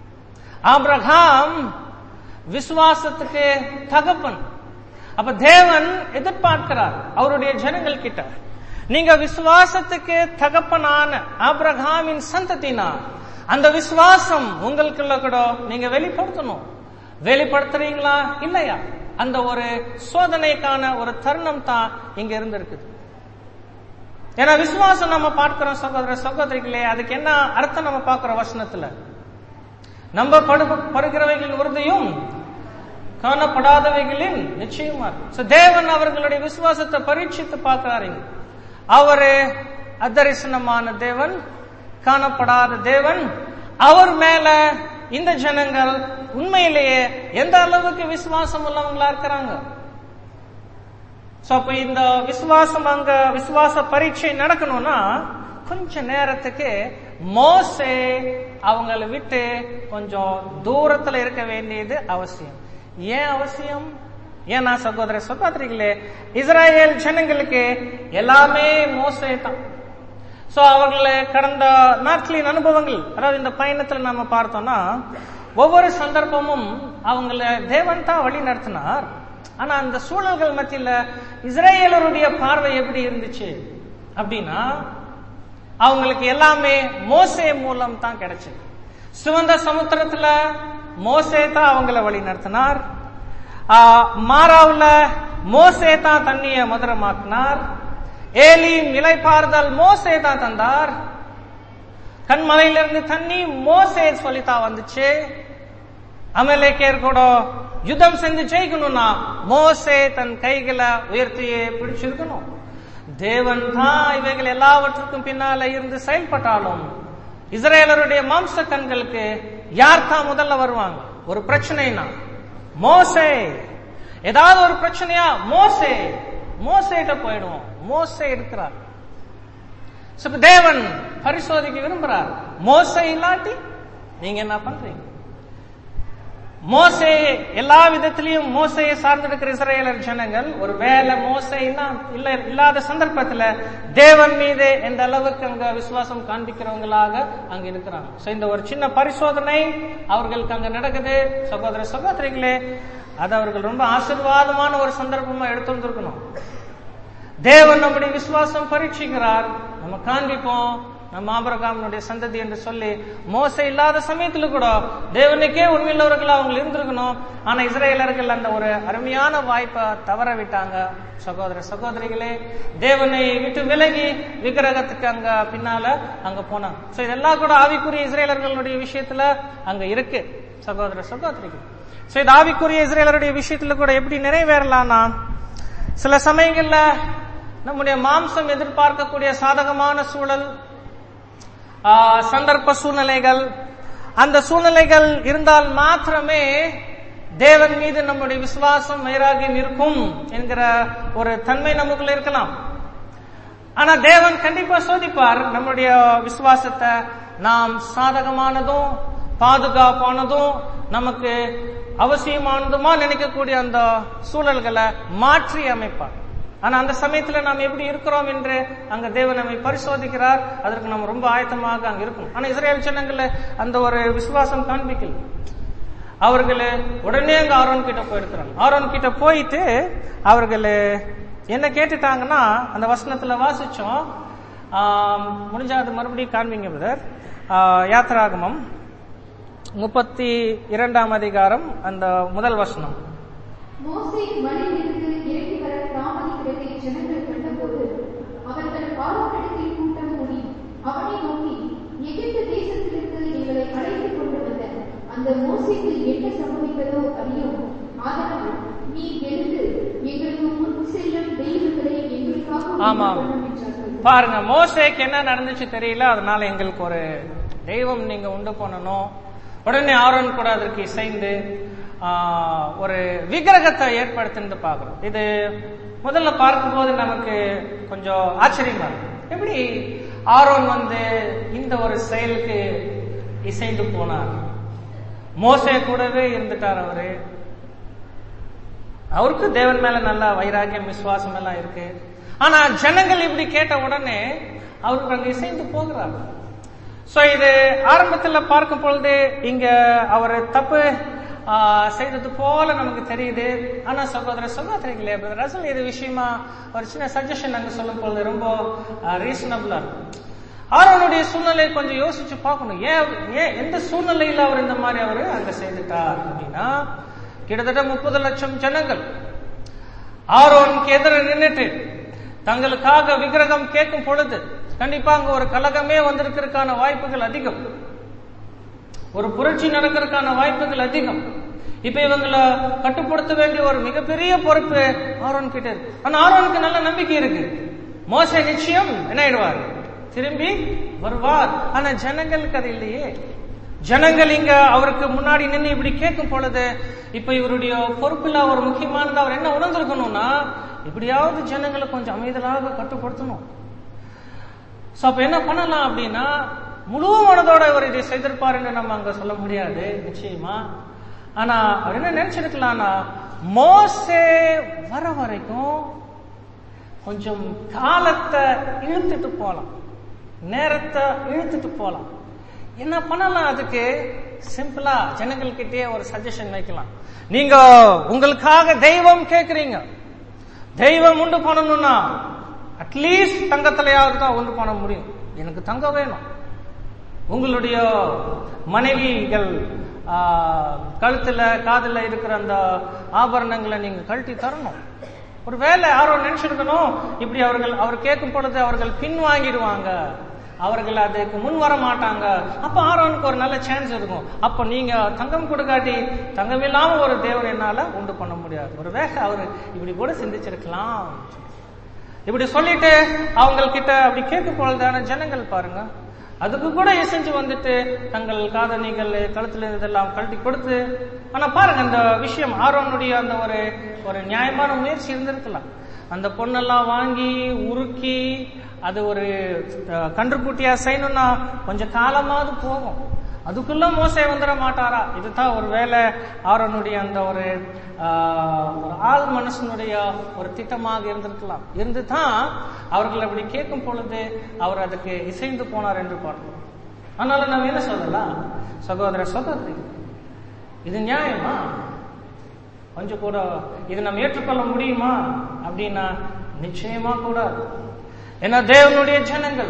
ஆபிரகாம் விசுவாசத்துக்கு தகப்பன் அப்ப தேவன் எதிர்பார்க்கிறார் அவருடைய ஜனங்கள் கிட்ட நீங்க விசுவாசத்துக்கு தகப்பனான ஆபிரகாமின் சந்ததினா அந்த விசுவாசம் உங்களுக்குள்ள கூட நீங்க வெளிப்படுத்தணும் வெளிப்படுத்துறீங்களா இல்லையா அந்த ஒரு சோதனைக்கான ஒரு தருணம் தான் இங்க இருந்திருக்குது ஏன்னா விசுவாசம் நம்ம பார்க்கிறோம் சகோதர சகோதரிகளே அதுக்கு என்ன அர்த்தம் நம்ம பார்க்கிறோம் வசனத்துல நம்ப படுகிறவைகளின் உறுதியும் காணப்படாதவைகளின் நிச்சயமா இருக்கு. So, தேவன் அவர்களுடைய விசுவாசத்தை பரீட்சித்து பார்க்கிறாரு இங்க. அவரு அதரிசனமான தேவன் காணப்படாத தேவன் அவர் மேல இந்த ஜனங்கள் உண்மையிலேயே எந்த அளவுக்கு விசுவாசம் உள்ளவங்களா இருக்கிறாங்க சோ அப்ப இந்த விசுவாசம் அங்க விசுவாச பரீட்சை நடக்கணும்னா கொஞ்ச நேரத்துக்கு மோசே அவங்களை விட்டு கொஞ்சம் தூரத்துல இருக்க வேண்டியது அவசியம் ஏன் அவசியம் ஏன்னா சகோதர சகோதரிகளே இஸ்ராயேல் ஜனங்களுக்கு எல்லாமே மோசே தான் சோ அவர்களை கடந்த நாட்களின் அனுபவங்கள் அதாவது இந்த பயணத்துல நம்ம பார்த்தோம்னா ஒவ்வொரு சந்தர்ப்பமும் அவங்கள தேவன் தான் வழி நடத்தினார் ஆனா அந்த சூழல்கள் மத்தியில இஸ்ரேலருடைய பார்வை எப்படி இருந்துச்சு அப்படின்னா அவங்களுக்கு எல்லாமே மோசே மூலம் தான் கிடைச்சது சிவந்த சமுத்திரத்துல மோசே தான் அவங்கள வழி நடத்தினார் ஆஹ், மாறாவுல மோசே தான் தண்ணிய மதுரமாக்கினார் ஏலி இலைப்பாறுதல் மோசே தான் தந்தார் கண்மலையிலிருந்து தண்ணி மோசே சொல்லித்தான் வந்துச்சு அமலேக்கேர் கூட யுத்தம் செஞ்சு ஜெயிக்கணும்னா மோசே தன் கைகளை உயர்த்தியே பிடிச்சிருக்கணும் தேவன் தான் இவைகள் எல்லாவற்றுக்கும் பின்னால இருந்து செயல்பட்டாலும் இஸ்ரேலருடைய மாம்ச கண்களுக்கு யார் தான் முதல்ல வருவாங்க ஒரு பிரச்சனைனா மோசே ஏதாவது ஒரு பிரச்சனையா மோசே மோசேட்ட போயிடுவோம் மோசே இருக்கிறார் So, இப்ப தேவன் பரிசோதிக்க விரும்புறார் மோசே இல்லாட்டி நீங்க என்ன பண்றீங்க மோசே எல்லா விதத்திலையும் மோசையை சார்ந்திருக்கிற இஸ்ரேலர் ஜனங்கள் ஒரு வேலை மோசை இல்ல இல்லாத சந்தர்ப்பத்துல தேவன் மீது எந்த அளவுக்கு அங்க விசுவாசம் காண்பிக்கிறவங்களாக அங்க இருக்கிறாங்க சோ இந்த ஒரு சின்ன பரிசோதனை அவர்களுக்கு அங்க நடக்குது சகோதர சகோதரிகளே அது அவர்கள் ரொம்ப ஆசீர்வாதமான ஒரு சந்தர்ப்பமா எடுத்து வந்திருக்கணும் தேவன் நம்முடைய விசுவாசம் பரீட்சிக்கிறார் நம்ம காண்பிப்போம் நம்ம ஆபரகாமனுடைய சந்ததி என்று சொல்லி மோசை இல்லாத சமயத்துல கூட தேவனுக்கே உண்மையுள்ளவர்கள் அவங்க இருந்திருக்கணும் ஆனா இஸ்ரேலர்கள் அந்த ஒரு அருமையான வாய்ப்பை தவற விட்டாங்க சகோதர சகோதரிகளே தேவனை விட்டு விலகி விக்கிரகத்துக்கு அங்க பின்னால அங்க போனாங்க சோ இதெல்லாம் கூட ஆவிக்குரிய இஸ்ரேலர்களுடைய விஷயத்துல அங்க இருக்கு சகோதர சகோதரிகள் சோ இது ஆவிக்குரிய இஸ்ரேலருடைய விஷயத்துல கூட எப்படி நிறைவேறலாம்னா சில சமயங்கள்ல நம்முடைய மாம்சம் எதிர்பார்க்கக்கூடிய சாதகமான சூழல் ஆ, சந்தர்ப்ப சூழ்நிலைகள் அந்த சூழ்நிலைகள் இருந்தால் மாத்திரமே தேவன் மீது நம்முடைய விசுவாசம் மேலாகி நிற்கும் என்கிற ஒரு தன்மை நமக்குள்ள இருக்கலாம் ஆனா தேவன் கண்டிப்பா சோதிப்பார் நம்முடைய விசுவாசத்தை நாம் சாதகமானதும் பாதுகாப்பானதும் நமக்கு அவசியமானதுமா நினைக்கக்கூடிய அந்த சூழல்களை மாற்றி அமைப்பார் ஆனா அந்த சமயத்துல நாம் எப்படி இருக்கிறோம் என்று அங்க தேவன் நம்மை பரிசோதிக்கிறார் அதற்கு நம்ம ரொம்ப ஆயத்தமாக அங்க இருக்கணும் ஆனா இஸ்ரேல் ஜனங்கள்ல அந்த ஒரு விசுவாசம் காண்பிக்கல அவர்கள் உடனே அங்க ஆரோன் கிட்ட போயிருக்கிறாங்க ஆரோன் கிட்ட போயிட்டு அவர்கள் என்ன கேட்டுட்டாங்கன்னா அந்த வசனத்துல வாசிச்சோம் ஆம், முடிஞ்சா அது மறுபடியும் காண்பீங்க பிரதர் யாத்திராகமம் முப்பத்தி இரண்டாம் அதிகாரம் அந்த முதல் வசனம் மோசே மலையிலிருந்து இறங்கி வர தாமதிக்கிறதை ஜனங்கள் கண்டபோது அவர்கள் ஆரோனிடத்தில் கூட்டம் கூடி அவனை நோக்கி எகிப்து தேசத்திலிருந்து எங்களை அழைத்துக் கொண்டு வந்த அந்த மோசேக்கு என்ன சம்பவித்ததோ அறியும் ஆதலால் நீ எழுந்து எங்களுக்கு முன் செல்லும் தெய்வங்களை எங்களுக்காக ஆமாம். உண்டு பண்ணும் என்றார்கள். பாருங்க மோசேக்கு என்ன நடந்துச்சு தெரியல அதனால எங்களுக்கு ஒரு தெய்வம் நீங்க உண்டு பண்ணணும் உடனே ஆரோன் கூட அதற்கு இசைந்து ஆஹ், ஒரு விக்கிரகத்தை ஏற்படுத்தினது பார்க்கிறோம் இது முதல்ல பார்க்கும்போது நமக்கு கொஞ்சம் ஆச்சரியமா இருக்கு எப்படி ஆரோன் வந்து இந்த ஒரு செயலுக்கு இசைந்து போனார் மோசே கூடவே இருந்துட்டார் அவரு அவருக்கு தேவன் மேல நல்ல வைராகியம் விசுவாசம் எல்லாம் இருக்கு ஆனா ஜனங்கள் இப்படி கேட்ட உடனே அவருக்கு அங்க இசைந்து போகிறார் சோ இது ஆரம்பத்துல பார்க்கும் பொழுது இங்க அவர் தப்பு ஆ, செய்தது போல நமக்கு தெரியுது ஆனா சகோதர சகோதரிகளே brother ரசல் இது விஷயமா ஒரு சின்ன சஜஷன் அங்க சொல்லும் பொழுது ரொம்ப ரீசனபிளா இருக்கும் ஆரோனுடைய சூழ்நிலை கொஞ்சம் யோசிச்சு பார்க்கணும் ஏன் ஏன் எந்த சூழ்நிலையில அவர் இந்த மாதிரி அவர் அங்க செய்துட்டார் அப்படின்னா கிட்டத்தட்ட முப்பது லட்சம் ஜனங்கள் ஆரோனுக்கு எதிர நின்னுட்டு தங்களுக்காக விக்கிரகம் கேட்கும் பொழுது கண்டிப்பா அங்க ஒரு கலகமே வந்திருக்கிறதுக்கான வாய்ப்புகள் அதிகம் ஒரு புரட்சி நடக்கிறதுக்கான வாய்ப்புகள் அதிகம் இப்ப இவங்கள கட்டுப்படுத்த வேண்டிய ஒரு மிகப்பெரிய பொறுப்பு ஆரோன் கிட்ட இருக்கு ஆனா ஆரோனுக்கு நல்ல நம்பிக்கை இருக்கு மோச நிச்சயம் என்ன ஆயிடுவார் திரும்பி வருவார் ஆனா ஜனங்களுக்கு அது இல்லையே ஜனங்கள் இங்க அவருக்கு முன்னாடி நின்று இப்படி கேட்கும் பொழுது இப்ப இவருடைய பொறுப்புல ஒரு முக்கியமானது அவர் என்ன உணர்ந்திருக்கணும்னா இப்படியாவது ஜனங்களை கொஞ்சம் அமைதலாக கட்டுப்படுத்தணும் சோ அப்ப என்ன பண்ணலாம் அப்படின்னா முழு மனதோட இவர் இதை செய்திருப்பார் என்று நம்ம அங்க சொல்ல முடியாது நிச்சயமா ஆனா அவர் என்ன நினைச்சிருக்கலாம்னா மோசே வர வரைக்கும் கொஞ்சம் காலத்தை இழுத்துட்டு போலாம் நேரத்தை இழுத்துட்டு போலாம் என்ன பண்ணலாம் அதுக்கு சிம்பிளா ஜனங்கள்கிட்டயே ஒரு சஜஷன் வைக்கலாம் நீங்க உங்களுக்காக தெய்வம் கேக்குறீங்க தெய்வம் உண்டு பண்ணணும்னா அட்லீஸ்ட் தங்கத்திலையாவது தான் உண்டு பண்ண முடியும் எனக்கு தங்கம் வேணும் உங்களுடைய மனைவிகள் ஆ, கழுத்துல காதுல இருக்கிற அந்த ஆபரணங்களை நீங்க கழட்டி தரணும் ஒருவேளை யாரோ நினைச்சிருக்கணும் இப்படி அவர்கள் அவர் கேட்கும் பொழுது அவர்கள் பின் வாங்கிடுவாங்க அவர்கள் அதுக்கு முன் வர மாட்டாங்க அப்ப ஆரோனுக்கு ஒரு நல்ல சான்ஸ் இருக்கும் அப்ப நீங்க தங்கம் கொடுக்காட்டி தங்கம் இல்லாம ஒரு தேவன் என்னால உண்டு பண்ண முடியாது ஒருவேளை அவர் இப்படி கூட சிந்திச்சிருக்கலாம் இப்படி சொல்லிட்டு அவங்க கிட்ட அப்படி கேட்கும் பொழுதான ஜனங்கள் பாருங்க அதுக்கு கூட இசைஞ்சு வந்துட்டு தங்கள் காதணிகள் கழுத்துல இதெல்லாம் கழட்டி கொடுத்து ஆனா பாருங்க அந்த விஷயம் ஆரோனுடைய அந்த ஒரு ஒரு நியாயமான முயற்சி இருந்திருக்கலாம் அந்த பொண்ணெல்லாம் வாங்கி உருக்கி அது ஒரு அஹ், கன்றுக்குட்டியா செய்யணும்னா கொஞ்சம் காலமாவது போகும் அதுக்குள்ள மோசே வந்துட மாட்டாரா இதுதான் ஒரு வேலை ஆரோனுடைய அந்த ஒரு ஆஹ், ஒரு ஆள் மனசனுடைய ஒரு திட்டமாக இருந்திருக்கலாம் இருந்து தான் அவர்கள் அப்படி கேட்கும் பொழுது அவர் அதுக்கு இசைந்து போனார் என்று பார்க்கிறோம் அதனால நம்ம என்ன சொல்லலாம் சகோதர சகோதரி இது நியாயமா கொஞ்சம் கூட இது நம்ம ஏற்றுக்கொள்ள முடியுமா அப்படின்னா நிச்சயமா கூடாது ஏன்னா தேவனுடைய ஜனங்கள்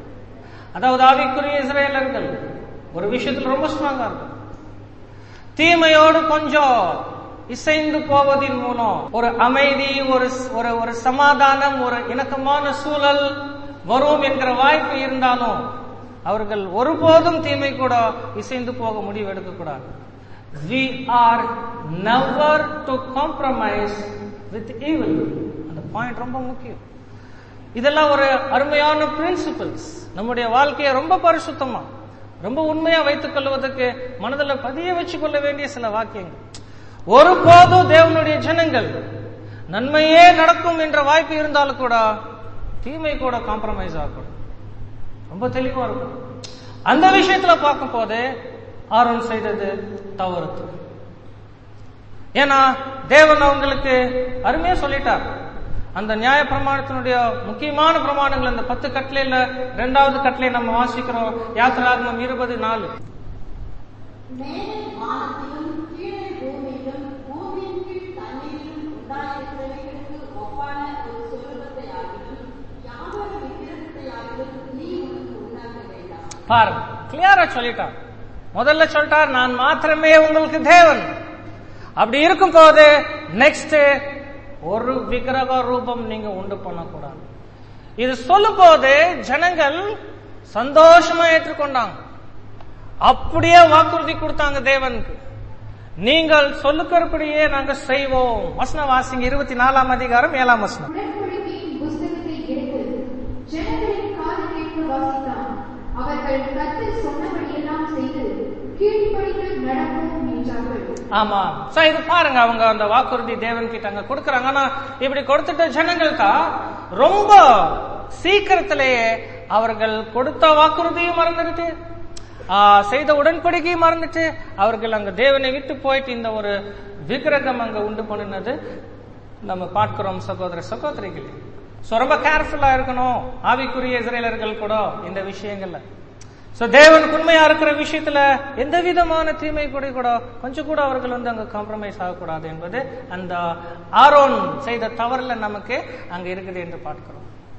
அதாவது ஆவிக்குரிய இஸ்ரேலர்கள் ஒரு விஷயத்துல ரொம்ப ஸ்ட்ராங்கா இருக்கும் தீமையோடு கொஞ்சம் இசைந்து போவதின் மூலம் ஒரு அமைதி ஒரு ஒரு ஒரு சமாதானம் ஒரு இணக்கமான சூழல் வரும் என்கிற வாய்ப்பு இருந்தாலும் அவர்கள் ஒருபோதும் தீமை கூட இசைந்து போக முடிவு எடுக்கக்கூடாது we are never to compromise with evil அந்த பாயிண்ட் ரொம்ப முக்கியம் இதெல்லாம் ஒரு அருமையான பிரின்சிபல்ஸ் நம்முடைய வாழ்க்கையை ரொம்ப பரிசுத்தமா ரொம்ப உண்மையா வைத்துக் கொள்வதற்கு மனதில் பதிய வச்சுக் கொள்ள வேண்டிய சில வாக்கியங்கள் ஒருபோதும் தேவனுடைய ஜனங்கள் நன்மையே நடக்கும் என்ற வாய்ப்பு இருந்தாலும் கூட தீமை கூட காம்ப்ரமைஸ் ஆகக்கூடாது ரொம்ப தெளிவா இருக்கும் அந்த விஷயத்துல பார்க்கும் போது ஆரோன் செய்தது தவறு ஏன்னா தேவன் அவங்களுக்கு அருமையா சொல்லிட்டார் அந்த நியாய பிரமாணத்தினுடைய முக்கியமான பிரமாணங்கள் அந்த பத்து கட்டளையில இரண்டாவது கட்டளை நம்ம வாசிக்கிறோம் யாத்திராகமம் இருபது நாலு மேலே வானத்திலும் கீழே பூமியிலும் பூமியின் கீழ் தண்ணீரிலும் உண்டாயிருக்கிறவைகளுக்கு ஒப்பான ஒரு சொரூபத்தை ஆகிலும் யாதொரு விக்கிரகத்தை ஆகிலும் நீ உனக்கு உண்டாக்க வேண்டாம் பாருங்க கிளியரா சொல்லிட்டார் முதல்ல சொல்லிட்டார் நான் மாத்திரமே உங்களுக்கு தேவன் அப்படி இருக்கும் போது நெக்ஸ்ட் ஒரு விக்கிரக ரூபம் நீங்க உண்டு பண்ணக்கூடாது இது சொல்லும் போது ஜனங்கள் சந்தோஷமா ஏற்றுக்கொண்டாங்க அப்படியே வாக்குறுதி கொடுத்தாங்க தேவனுக்கு நீங்கள் சொல்லுக்கிறபடியே நாங்க செய்வோம் வசன வாசிங்க இருபத்தி நாலாம் அதிகாரம் ஏழாம் வசனம் உடன்படிக்கையின் புஸ்தகத்தை எடுத்து ஜனங்களின் காது கேட்க வாசித்தான் அவர்கள் கர்த்தர் சொன்னபடியெல்லாம் செய்து கீழ்ப்படிந்து நடப்போம் என்றார்கள் ஆமா சோ இது பாருங்க அவங்க அந்த வாக்குறுதி தேவன் கிட்ட அங்க கொடுக்கறாங்க ஆனா இப்படி கொடுத்துட்ட ஜனங்களுக்கு ரொம்ப சீக்கிரத்திலேயே அவர்கள் கொடுத்த வாக்குறுதியும் மறந்துடுட்டு ஆ, செய்த உடன்படிக்கையும் மறந்துட்டு அவர்கள் அங்க தேவனை விட்டு போயிட்டு இந்த ஒரு விக்கிரகம் அங்க உண்டு பண்ணினது நம்ம பார்க்கிறோம் சகோதர சகோதரிகளே சோ ரொம்ப கேர்ஃபுல்லா இருக்கணும் ஆவிக்குரிய இஸ்ரேலர்கள் கூட இந்த விஷயங்கள்ல சோ தேவனுக்கு உண்மையா இருக்கிற விஷயத்துல எந்த விதமான தீமை கூட கூட கொஞ்சம் கூட அவர்கள் வந்து அங்க காம்ப்ரமைஸ் ஆகக்கூடாது என்பது அந்த ஆரோன் செய்த தவறுல நமக்கு அங்க இருக்குது என்று பார்க்கிறோம்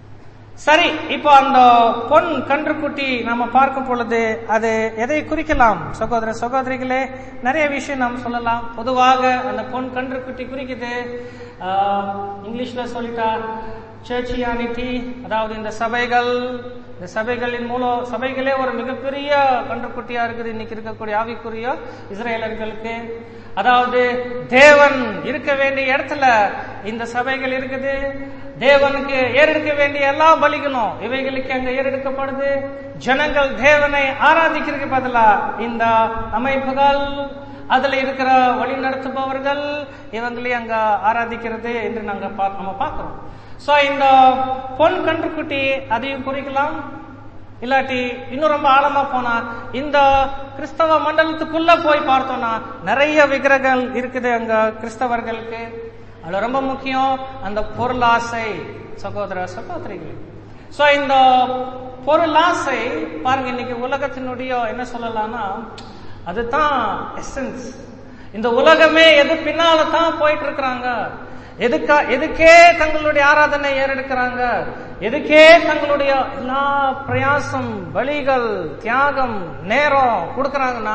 சரி இப்போ அந்த பொன் கன்றுக்குட்டி நம்ம பார்க்கும் பொழுது அது எதை குறிக்கலாம் சகோதர சகோதரிகளே நிறைய விஷயம் நாம் சொல்லலாம் பொதுவாக அந்த பொன் கன்றுக்குட்டி குறிக்குது ஆஹ், இங்கிலீஷ்ல சொல்லிட்டா சர்ச்சியானிட்டி அதாவது இந்த சபைகள் இந்த சபைகளின் மூலம் சபைகளே ஒரு மிகப்பெரிய கன்றுக்குட்டியா இருக்குது இன்னைக்கு இருக்கக்கூடிய ஆவிக்குரிய இஸ்ரேலர்களுக்கு அதாவது தேவன் இருக்க வேண்டிய இடத்துல இந்த சபைகள் இருக்குது தேவனுக்கு ஏறெடுக்க வேண்டிய எல்லா பலிகளும் இவைகளுக்கு அங்க ஏறெடுக்கப்படுது ஜனங்கள் தேவனை ஆராதிக்கிறதுக்கு பதிலா இந்த அமைப்புகள் அதுல இருக்கிற வழி நடத்துபவர்கள் இவங்களே அங்க ஆராதிக்கிறது என்று நாங்க பா- நம்ம பார்க்கிறோம் சோ இந்த பொன் கன்றுக்குட்டி அதையும் குறிக்கலாம் இல்லாட்டி இன்னும் ரொம்ப ஆழமா போனா இந்த கிறிஸ்தவ மண்டலத்துக்குள்ள போய் பார்த்தோம்னா நிறைய விக்கிரகங்கள் இருக்குது அங்க கிறிஸ்தவர்களுக்கு அதுல ரொம்ப முக்கியம் அந்த பொருளாசை சகோதர சகோதரிகள் சோ இந்த பொருளாசை பாருங்க இன்னைக்கு உலகத்தினுடைய என்ன சொல்லலாம்னா அதுதான் எசன்ஸ் இந்த உலகமே எது பின்னால தான் போயிட்டு இருக்கிறாங்க எதுக்கா எதுக்கே தங்களுடைய ஆராதனை ஏறெடுக்கிறாங்க எதுக்கே தங்களுடைய எல்லா பிரயாசம் பலிகள் தியாகம் நேரம் கொடுக்கறாங்கன்னா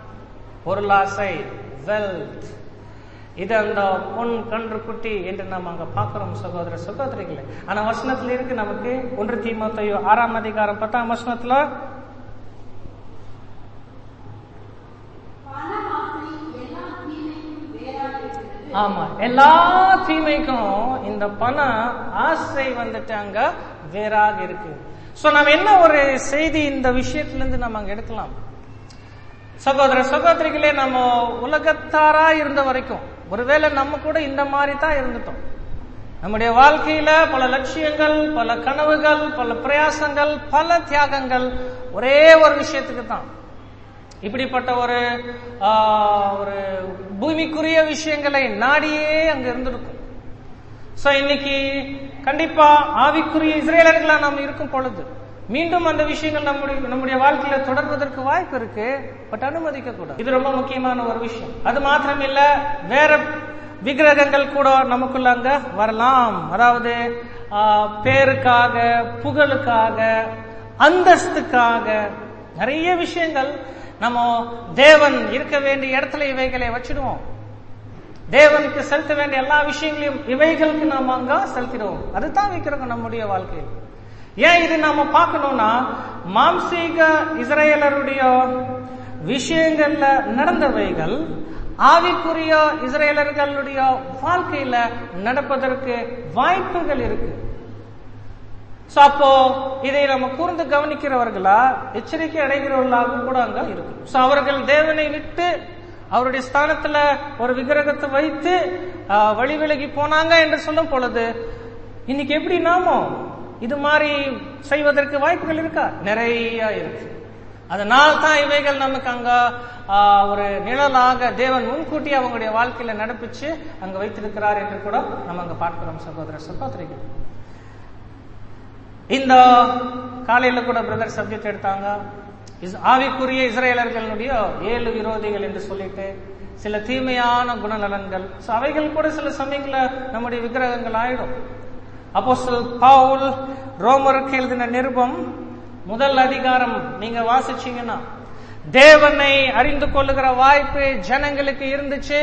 பொருளாசை வெல்த் இது அந்த பொன் கன்று குட்டி என்று நாம் அங்க பார்க்கிறோம் சகோதர சகோதரிகளே ஆனா வசனத்துல இருக்கு நமக்கு ஒன்று தீமத்தையோ ஆறாம் அதிகாரம் பத்தாம் வசனத்துல பண ஆசை எல்லா தீமைக்கும் வேறாக இருக்கிறது ஆமா எல்லா தீமைக்கும் இந்த பண ஆசை வந்துட்டு அங்க வேறாக இருக்கு சோ நம்ம என்ன ஒரு செய்தி இந்த விஷயத்துல இருந்து நம்ம அங்க எடுக்கலாம் சகோதர சகோதரிகளே நம்ம உலகத்தாரா இருந்த வரைக்கும் ஒருவேளை நம்ம கூட இந்த மாதிரி தான் இருந்துட்டோம் நம்முடைய வாழ்க்கையில பல லட்சியங்கள் பல கனவுகள் பல பிரயாசங்கள் பல தியாகங்கள் ஒரே ஒரு விஷயத்துக்கு தான் இப்படிப்பட்ட ஒரு ஆ, ஒரு பூமிக்குரிய விஷயங்களை நாடியே அங்க இருந்திருக்கும் சோ இன்னைக்கு கண்டிப்பா ஆவிக்குரிய இஸ்ரேலர்களா நாம் இருக்கும் பொழுது மீண்டும் அந்த விஷயங்கள் நம்முடைய நம்முடைய வாழ்க்கையில தொடர்வதற்கு வாய்ப்பு இருக்கு பட் அனுமதிக்க கூடாது இது ரொம்ப முக்கியமான ஒரு விஷயம் அது மாத்திரம் இல்ல வேற விக்கிரகங்கள் கூட நமக்குள்ள அங்க வரலாம் அதாவது ஆ, பேருக்காக புகழுக்காக அந்தஸ்துக்காக நிறைய விஷயங்கள் நம்ம தேவன் இருக்க வேண்டிய இடத்துல இவைகளை வச்சிடுவோம் தேவனுக்கு செலுத்த வேண்டிய எல்லா விஷயங்களையும் இவைகளுக்கு நாம அங்க செலுத்திடுவோம் அதுதான் விக்கிரகம் நம்முடைய வாழ்க்கையில் ஏன் இது நாம பார்க்கணும்னா மாம்சீக இஸ்ரேலருடைய விஷயங்கள்ல நடந்தவைகள் ஆவிக்குரிய இஸ்ரேலர்களுடைய வாழ்க்கையில நடப்பதற்கு வாய்ப்புகள் இருக்கு சோ அப்போ இதை நம்ம கூர்ந்து கவனிக்கிறவர்களா எச்சரிக்கை அடைகிறவர்களாக கூட அங்க இருக்கும் சோ அவர்கள் தேவனை விட்டு அவருடைய ஸ்தானத்துல ஒரு விக்கிரகத்தை வைத்து ஆ, வழி விலகி போனாங்க என்று சொல்லும் பொழுது இன்னைக்கு எப்படி நாமோ இது மாதிரி செய்வதற்கு வாய்ப்புகள் இருக்கா நிறைய இருக்கு அதனால் தான் இவைகள் நமக்கு அங்க ஆ, ஒரு நிழலாக தேவன் முன்கூட்டி அவங்களுடைய வாழ்க்கையில நடப்பிச்சு அங்க வைத்திருக்கிறார் என்று கூட நம்ம அங்க பார்க்கிறோம் சகோதர சகோதரிகள் இந்த காலையில கூட பிரதர் சப்ஜெக்ட் எடுத்தாங்க இஸ்- ஆவிக்குரிய இஸ்ரேலர்களுடைய ஏழு விரோதிகள் என்று சொல்லிட்டு சில தீமையான குணநலன்கள் So, அவைகள் கூட சில சமயங்கள நம்முடைய விக்கிரகங்கள் ஆயிடும் அப்போஸ்தலர் பவுல் ரோமருக்கு எழுதின நிருபம் முதல் அதிகாரம் நீங்க வாசிச்சீங்கன்னா தேவனை அறிந்து கொள்ளுகிற வாய்ப்பு ஜனங்களுக்கு இருந்துச்சு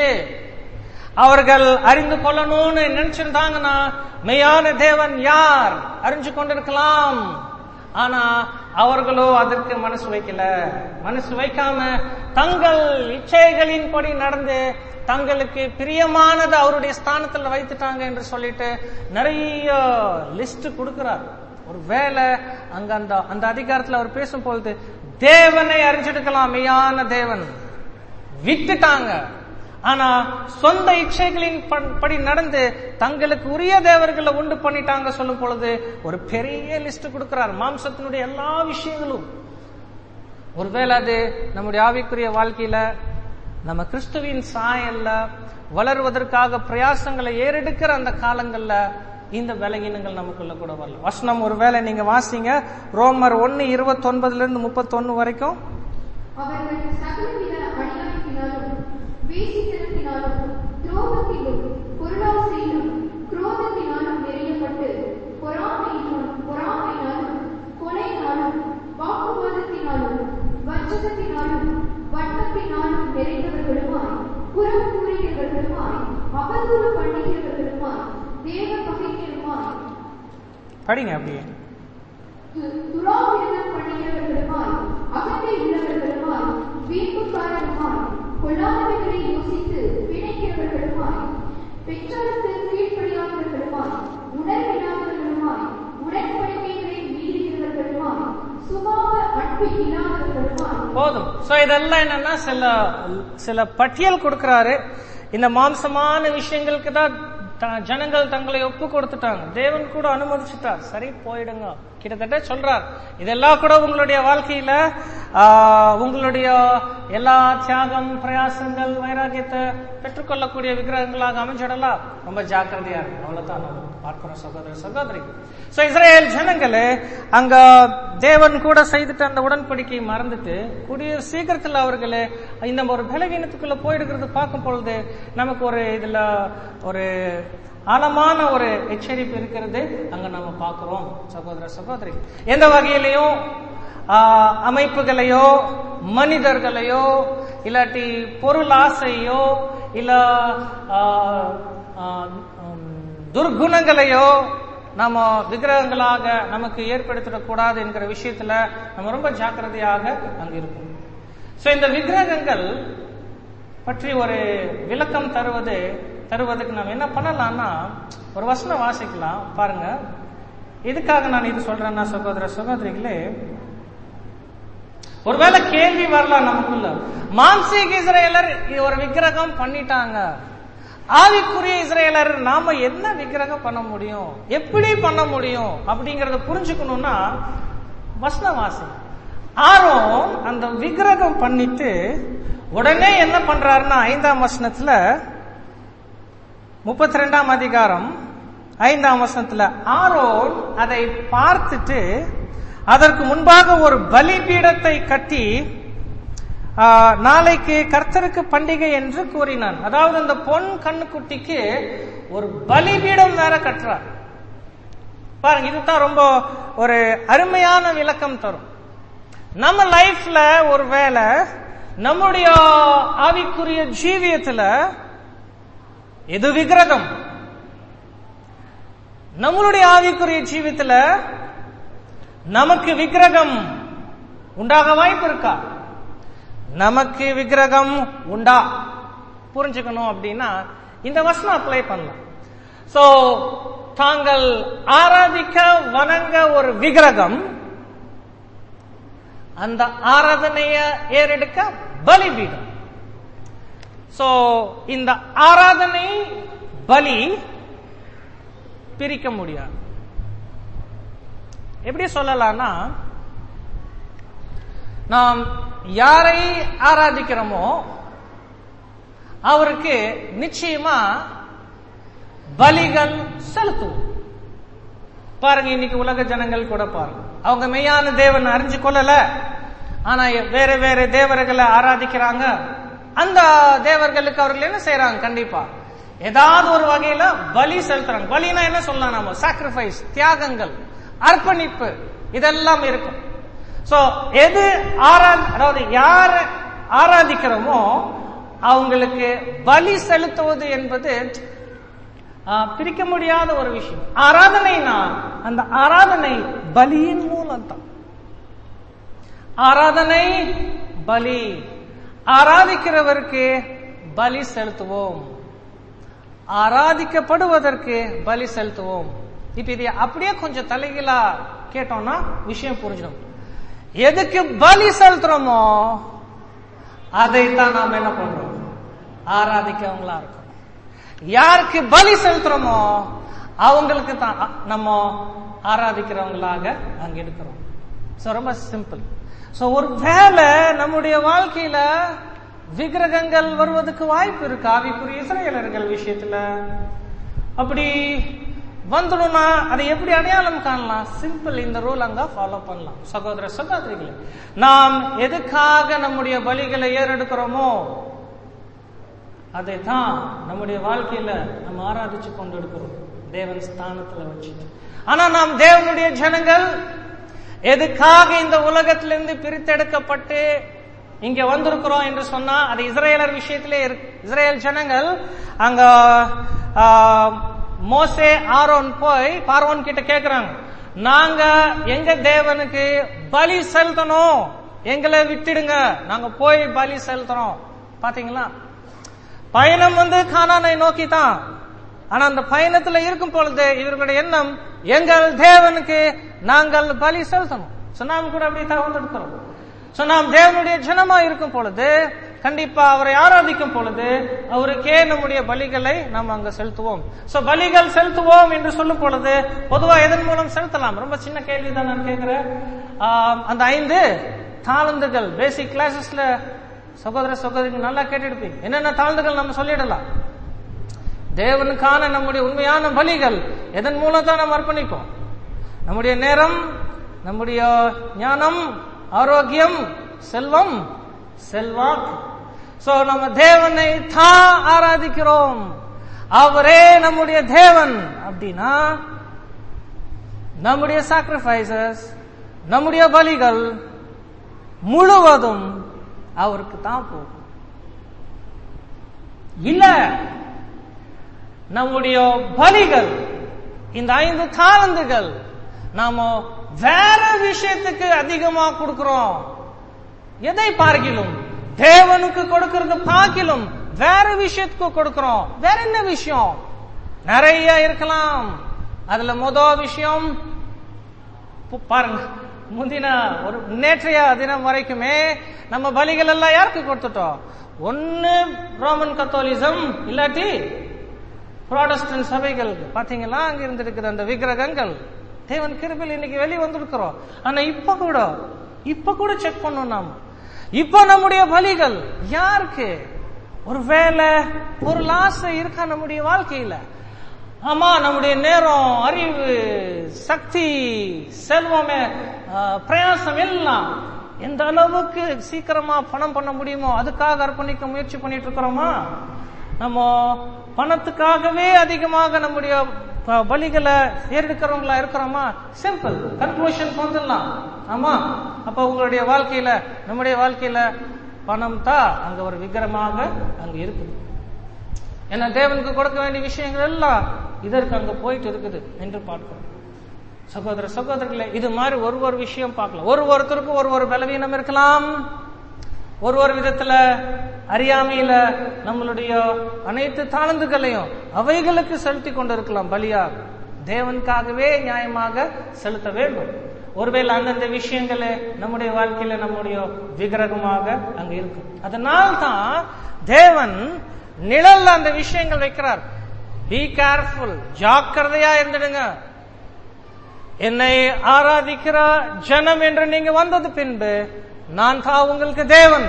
அவர்கள் அறிந்து கொள்ளணும்னு நினைச்சிருந்தாங்கன்னா மெய்யான தேவன் யார் அறிஞ்சு கொண்டிருக்கலாம் ஆனா அவர்களோ அதற்கு மனசு வைக்கல மனசு வைக்காம தங்கள் இச்சைகளின்படி நடந்து தங்களுக்கு பிரியமானது அவருடைய ஸ்தானத்துல வைத்துட்டாங்க என்று சொல்லிட்டு நிறைய லிஸ்ட் கொடுக்கிறார் ஒரு வேலை அங்க அந்த அந்த அதிகாரத்துல அவர் பேசும்பொழுது தேவனை அறிஞ்சிருக்கலாம் மெய்யான தேவன் விட்டுட்டாங்க ஆனா சொந்த இச்சைகளின் ப- படி நடந்து தங்களுக்கு உரிய தேவர்களை உண்டு பண்ணிட்டாங்க சொல்லும் பொழுது ஒரு பெரிய லிஸ்ட் கொடுக்கிறார் மாம்சத்தினுடைய எல்லா விஷயங்களும் ஒருவேளை அது நம்முடைய ஆவிக்குரிய வாழ்க்கையில நம்ம கிறிஸ்துவின் சாயல்ல வளருவதற்காக பிரயாசங்களை ஏறெடுக்கிற அந்த காலங்கள்ல இந்த விலகினங்கள் நமக்குள்ள கூட வரலாம் வசனம் ஒருவேளை நீங்க வாசிங்க ரோமர் ஒன்னு இருபத்தொன்பதுல இருந்து முப்பத்தொன்னு வரைக்கும் அவர்கள் சகலவித அநியாயத்தினாலும் வேசித்தனத்தினாலும் துரோகத்திலும் பொருளாசையிலும் குரோதத்தினாலும் நிறையப்பட்டு பொறாமையிலும் பொறாமையினாலும் கொலையினாலும் வாக்குவாதத்தினாலும் வஞ்சகத்தினாலும் வன்மத்தினாலும் நிறைந்தவர்களுமாய் புறம் கூறுகிறவர்களுமாய் அவதூறு பண்ணுகிறவர்களுமாய் தேவ பகைஞருமாய் படிங்க அப்படியே து- துராவிரதம் பண்ணுகிறவர்களுமாய் அகத்தை உள்ளவர்களுமாய் வீட்டுக்காரருமாய் கொள்ளாதவைகளை யோசித்து பிணைக்கிறவர்களுமாய் பெற்றோருக்கு கீழ்ப்படியாதவர்களுமாய் உடன்பிடாதவர்களுமாய் உடன்படிக்கைகளை மீறுகிறவர்களுமாய் சுபாவ அன்பு இல்லாதவர்களுமாய் போதும் சோ இதெல்லாம் என்னன்னா சில சில பட்டியல் கொடுக்கிறாரு இந்த மாம்சமான விஷயங்களுக்கு தான் த- ஜனங்கள் தங்களை ஒப்பு கொடுத்துட்டாங்க தேவன் கூட அனுமதிச்சுட்டார் சரி போயிடுங்க கிட்டத்தட்ட சொல்றார் இதெல்லாம் கூட உங்களுடைய வாழ்க்கையில ஆ, உங்களுடைய எல்லா தியாகம் பிரயாசங்கள் வைராகியத்தை பெற்றுக்கொள்ளக்கூடிய விக்கிரகங்களாக அமைஞ்சிடலாம் ரொம்ப ஜாக்கிரதையா இருக்கு அவ்வளவுதான் நம்ம பார்க்கிறோம் சகோதர சகோதரி சோ இஸ்ரேல் ஜனங்களே அங்க தேவன் கூட செய்துட்டு அந்த உடன்படிக்கையை மறந்துட்டு கூடிய சீக்கிரத்தில் அவர்களே இந்த ஒரு பலவீனத்துக்குள்ள போயிடுகிறது பார்க்கும் பொழுது நமக்கு ஒரு இதுல ஒரு ஆழமான ஒரு எச்சரிப்பு இருக்கிறது அங்க நம்ம பார்க்கிறோம் சகோதர சகோதரி எந்த வகையிலையும் ஆஹ், அமைப்புகளையோ மனிதர்களையோ இல்லாட்டி பொருள் ஆசையோ இல்ல ஆஹ், ஆஹ், உம், துர்குணங்களையோ நாம விக்கிரகங்களாக நமக்கு ஏற்படுத்திடக்கூடாது என்கிற விஷயத்துல நம்ம ரொம்ப ஜாக்கிரதையாக அங்க இருக்கும் சோ இந்த விக்கிரகங்கள் பற்றி ஒரு விளக்கம் தருவது தருவதற்கு நாம் என்ன பண்ணலாம்னா ஒரு வசனம் வாசிக்கலாம் பாருங்க எதுக்காக நான் இது சொல்றேன்னா சகோதர சகோதரிகளே ஒருவேளை கேள்வி வரலாம் நமக்குள்ள மாம்சீக இஸ்ரேலர் இது ஒரு விக்கிரகம் பண்ணிட்டாங்க ஆவிக்குரிய இஸ்ரேலர் நாம என்ன விக்கிரகம் பண்ண முடியும் எப்படி பண்ண முடியும் அப்படிங்கறத புரிஞ்சுக்கணும்னா வசனவாசி ஆரோன் அந்த விக்கிரகம் பண்ணிட்டு உடனே என்ன பண்றாருன்னா ஐந்தாம் வசனத்துல முப்பத்தி ரெண்டாம் அதிகாரம் ஐந்தாம் வசனத்துல ஆரோன் அதை பார்த்துட்டு அதற்கு முன்பாக ஒரு பலிபீடத்தை கட்டி ஆ, நாளைக்கு கர்த்தருக்கு பண்டிகை என்று கூறினான் அதாவது அந்த பொன் கண்ணுக்குட்டிக்கு ஒரு பலிபீடம் வேற கட்டுறார் பாருங்க இதுதான் ரொம்ப ஒரு அருமையான விளக்கம் தரும் நம்ம லைஃப்ல ஒரு வேளை நம்முடைய ஆவிக்குரிய ஜீவியத்துல எது விக்கிரகம் நம்மளுடைய ஆவிக்குரிய ஜீவியத்துல நமக்கு விக்கிரகம் உண்டாக வாய்ப்பு இருக்கா நமக்கு விக்கிரகம் உண்டா புரிஞ்சுக்கணும் அப்படின்னா இந்த வசனம் அப்ளை பண்ணலாம் சோ தாங்கள் ஆராதிக்க வணங்க ஒரு விக்கிரகம் அந்த ஆராதனைய ஏறெடுக்க பலிபீடம் சோ இந்த ஆராதனை பலி பிரிக்க முடியாது எப்படி சொல்லலாம்னா நாம் யாரை ஆராதிக்கிறோமோ அவருக்கு நிச்சயமா பலிகள் செலுத்துவோம் பாருங்க இன்னைக்கு உலக ஜனங்கள் கூட பாருங்க அவங்க மெய்யான தேவன் அறிஞ்சு கொள்ளல ஆனா வேற வேற தேவர்களை ஆராதிக்கிறாங்க அந்த தேவர்களுக்கு அவர்கள் என்ன செய்யறாங்க கண்டிப்பா ஏதாவது ஒரு வகையில பலி செலுத்துறாங்க பலினா என்ன சொல்லலாம் நாம சாக்ரிஃபைஸ் தியாகங்கள் அர்ப்பணிப்பு இதெல்லாம் இருக்கும் சோ எது ஆரா அதாவது யார் ஆராதிக்கிறோமோ அவங்களுக்கு பலி செலுத்துவது என்பது ஆ, பிரிக்க முடியாத ஒரு விஷயம் ஆராதனைனா அந்த ஆராதனை பலியின் மூலம் தான் ஆராதனை பலி ஆராதிக்கிறவருக்கு பலி செலுத்துவோம் ஆராதிக்கப்படுவதற்கு பலி செலுத்துவோம் இப்ப இது அப்படியே கொஞ்சம் தலைகீழா கேட்டோம்னா விஷயம் புரிஞ்சிடும் எதுக்கு பலி செலுத்துறோமோ அதைத்தான் நாம் என்ன பண்றோம் ஆராதிக்கவங்களா இருக்கும் யாருக்கு பலி செலுத்துறோமோ அவங்களுக்கு தான் அ- நம்ம ஆராதிக்கிறவங்களாக அங்க இருக்கிறோம் சோ ரொம்ப சிம்பிள் சோ ஒரு வேலை நம்முடைய வாழ்க்கையில விக்கிரகங்கள் வருவதற்கு வாய்ப்பு இருக்கு ஆவிக்குரிய இஸ்ரேலர்கள் விஷயத்துல அப்படி வந்துடும்னா அதை எப்படி அடையாளம் காணலாம் சிம்பிள் இந்த ரூல் அங்க ஃபாலோ பண்ணலாம் சகோதர சகோதரிகளே நாம் எதுக்காக நம்முடைய பலிகளை ஏறெடுக்கிறோமோ அதைத்தான் நம்முடைய வாழ்க்கையில நம்ம ஆராதிச்சு கொண்டு இருக்கிறோம் தேவன் ஸ்தானத்துல வச்சுட்டு ஆனா நாம் தேவனுடைய ஜனங்கள் எதுக்காக இந்த உலகத்திலிருந்து பிரித்தெடுக்கப்பட்டு இங்க வந்திருக்கிறோம் என்று சொன்னா அது இஸ்ரேலர் விஷயத்திலே இருக்கு இஸ்ரேல் ஜனங்கள் அங்க ஆ, மோசே ஆரோன் போய் பார்வோன் கிட்ட கேக்குறாங்க நாங்க எங்க தேவனுக்கு பலி செலுத்தணும் எங்களை விட்டுடுங்க நாங்க போய் பலி செலுத்துறோம் பாத்தீங்களா பயணம் வந்து கானானை நோக்கி தான் ஆனா அந்த பயணத்துல இருக்கும் பொழுது இவர்களுடைய எண்ணம் எங்கள் தேவனுக்கு நாங்கள் பலி செலுத்தணும் So, நாம் கூட அப்படி தான் வந்திருக்கிறோம் So, நாம் தேவனுடைய ஜனமா இருக்கும் பொழுது கண்டிப்பா அவரை ஆராதிக்கும் பொழுது அவருக்கே நம்முடைய பலிகளை நாம் அங்க செலுத்துவோம் சோ பலிகள் செலுத்துவோம் என்று சொல்லும் பொழுது பொதுவா எதன் மூலம் செலுத்தலாம் ரொம்ப சின்ன கேள்வி தான் நான் கேட்கிறேன் ஆம், அந்த ஐந்து தாளந்துகள் பேசிக் கிளாஸஸ்ல சகோதர சகோதரிகள் நல்லா கேட்டுடுப்பீங்க என்னென்ன தாழ்ந்துகள் நம்ம சொல்லிடலாம் தேவனுக்கான நம்முடைய உண்மையான பலிகள் எதன் மூலம் தான் நம்ம அர்ப்பணிப்போம் நம்முடைய நேரம் நம்முடைய ஞானம் ஆரோக்கியம் செல்வம் செல்வாக்கு சோ நம்ம தேவனை தான் ஆராதிக்கிறோம் அவரே நம்முடைய தேவன் அப்படின்னா நம்முடைய சாக்ரிஃபைசஸ் நம்முடைய பலிகள் முழுவதும் அவருக்கு தான் போகும் இல்ல நம்முடைய பலிகள் இந்த ஐந்து தாளந்துகள் நாம வேற விஷயத்துக்கு அதிகமா கொடுக்கிறோம் எதை பார்க்கிலும் தேவனுக்கு கொடுக்கிறது பார்க்கிலும் வேற விஷயத்துக்கு கொடுக்கிறோம் வேற என்ன விஷயம் நிறைய இருக்கலாம் அதுல முதல் விஷயம் பு- பாருங்க முந்தின ஒரு நேற்றைய தினம் வரைக்குமே நம்ம பலிகள் எல்லாம் யாருக்கு கொடுத்துட்டோம் ஒன்னு ரோமன் கத்தோலிசம் இல்லாட்டி புராடஸ்டன்ட் சபைகளுக்கு பாத்தீங்களா அங்க இருந்திருக்கிற அந்த விக்கிரகங்கள் தேவன் கிருபையில் இன்னைக்கு வெளியே வந்திருக்கிறோம் ஆனா இப்ப கூட இப்ப கூட செக் பண்ணோம் நாம் இப்ப நம்முடைய பலிகள் யாருக்கு ஒருவேளை ஒரு ஆசை இருக்கா நம்முடைய வாழ்க்கையில ஆமா நம்முடைய நேரம் அறிவு சக்தி செல்வமே ஆஹ், பிரயாசம் எல்லாம் எந்த அளவுக்கு சீக்கிரமா பணம் பண்ண முடியுமோ அதுக்காக அர்ப்பணிக்க முயற்சி பண்ணிட்டு இருக்கிறோமா நம்ம பணத்துக்காகவே அதிகமாக நம்முடைய ப- பலிகளை ஏறெடுக்கிறவங்களா இருக்கிறோமா சிம்பிள் கன்க்ளூஷன் வந்துடலாம் ஆமா அப்ப உங்களுடைய வாழ்க்கையில நம்முடைய வாழ்க்கையில பணம் தான் அங்க ஒரு விக்கிரமாக அங்க இருக்குது ஏன்னா தேவனுக்கு கொடுக்க வேண்டிய விஷயங்கள் எல்லாம் இதற்கு அங்க போயிட்டு இருக்குது என்று பார்க்கிறோம் சகோதர சகோதரர்களே இது மாதிரி ஒரு ஒரு விஷயம் பார்க்கலாம் ஒரு ஒருத்தருக்கும் ஒரு ஒரு பலவீனம் இருக்கலாம் ஒரு ஒரு விதத்துல அறியாமையில நம்மளுடைய அனைத்து தாளந்துகளையும் அவைகளுக்கு செலுத்தி கொண்டிருக்கலாம் பலியாக தேவனுக்காகவே நியாயமாக செலுத்த வேண்டும் ஒருவேளை அந்தந்த விஷயங்களே நம்முடைய வாழ்க்கையில நம்முடைய விக்கிரகமாக அங்க இருக்கும் அதனால் தான் தேவன் நிழல்ல அந்த விஷயங்கள் வைக்கிறார் பி கேர்ஃபுல் ஜாக்கிரதையா இருந்துடுங்க என்னை ஆராதிக்கிற ஜனம் என்று நீங்க வந்தது பின்பு நான் தான் உங்களுக்கு தேவன்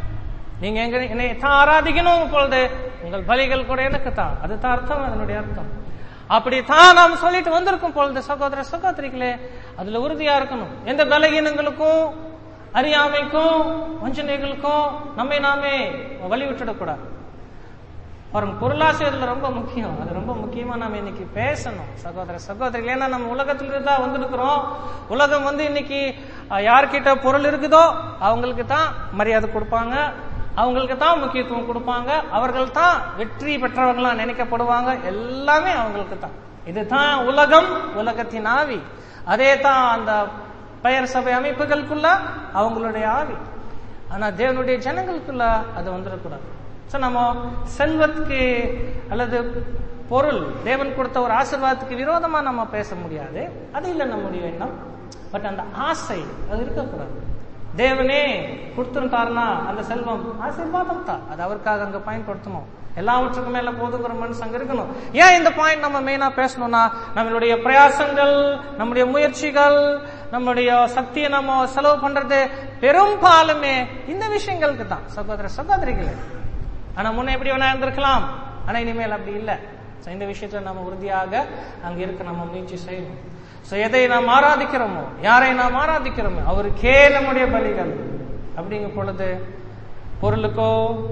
நீங்க எங்க என்னை தான் ஆராதிக்கணும் பொழுது உங்கள் பலிகள் கூட எனக்கு தான் அதுதான் அர்த்தம் அதனுடைய அர்த்தம் அப்படித்தான் நாம் சொல்லிட்டு வந்திருக்கும் பொழுது சகோதர சகோதரிகளே அதுல உறுதியா இருக்கணும் எந்த பலகீனங்களுக்கும் அறியாமைக்கும் வஞ்சனைகளுக்கும் நம்மை நாமே வழி விட்டுடக்கூடாது பாருங்க பொருளாசை அதுல ரொம்ப முக்கியம் அது ரொம்ப முக்கியமா நம்ம இன்னைக்கு பேசணும் சகோதர சகோதரிகள் ஏன்னா நம்ம உலகத்துல தான் வந்திருக்கிறோம் உலகம் வந்து இன்னைக்கு அஹ், யார்கிட்ட பொருள் இருக்குதோ அவங்களுக்கு தான் மரியாதை கொடுப்பாங்க அவங்களுக்கு தான் முக்கியத்துவம் கொடுப்பாங்க அவர்கள் தான் வெற்றி பெற்றவங்களா நினைக்கப்படுவாங்க எல்லாமே அவங்களுக்கு தான் இதுதான் உலகம் உலகத்தின் ஆவி அதே தான் அந்த பெயர் சபை அமைப்புகளுக்குள்ள அவங்களுடைய ஆவி ஆனா தேவனுடைய ஜனங்களுக்குள்ள அது வந்துடக்கூடாது சோ நம்ம செல்வத்துக்கு அல்லது பொருள் தேவன் கொடுத்த ஒரு ஆசீர்வாதத்துக்கு விரோதமா நம்ம பேச முடியாது அது இல்லை நம்முடைய எண்ணம் பட் அந்த ஆசை அது இருக்கக்கூடாது தேவனே கொடுத்துட்டாருன்னா அந்த செல்வம் ஆசீர்வாதம் தான் அது அவருக்காக அங்க பயன்படுத்தணும் எல்லாவற்றுக்கும் மேல போதுங்கிற மனசு அங்க இருக்கணும் ஏன் இந்த பாயிண்ட் நம்ம மெயினா பேசணும்னா நம்மளுடைய பிரயாசங்கள் நம்முடைய முயற்சிகள் நம்முடைய சக்தியை நம்ம செலவு பண்றது பெரும்பாலுமே இந்த விஷயங்களுக்கு தான் சகோதர சகோதரிகளே ஆனா முன்ன எப்படி வேணா இருந்திருக்கலாம் ஆனா இனிமேல் அப்படி இல்லை So, இந்த விஷயத்துல நம்ம உறுதியாக அங்க இருக்க நம்ம முயற்சி செய்யணும் So, எதை நாம் ஆராதிக்கிறோமோ யாரை நாம் ஆராதிக்கிறோமோ அவருக்கே நம்முடைய பலிகள் அப்படிங்கும் பொழுது பொருளுக்கோ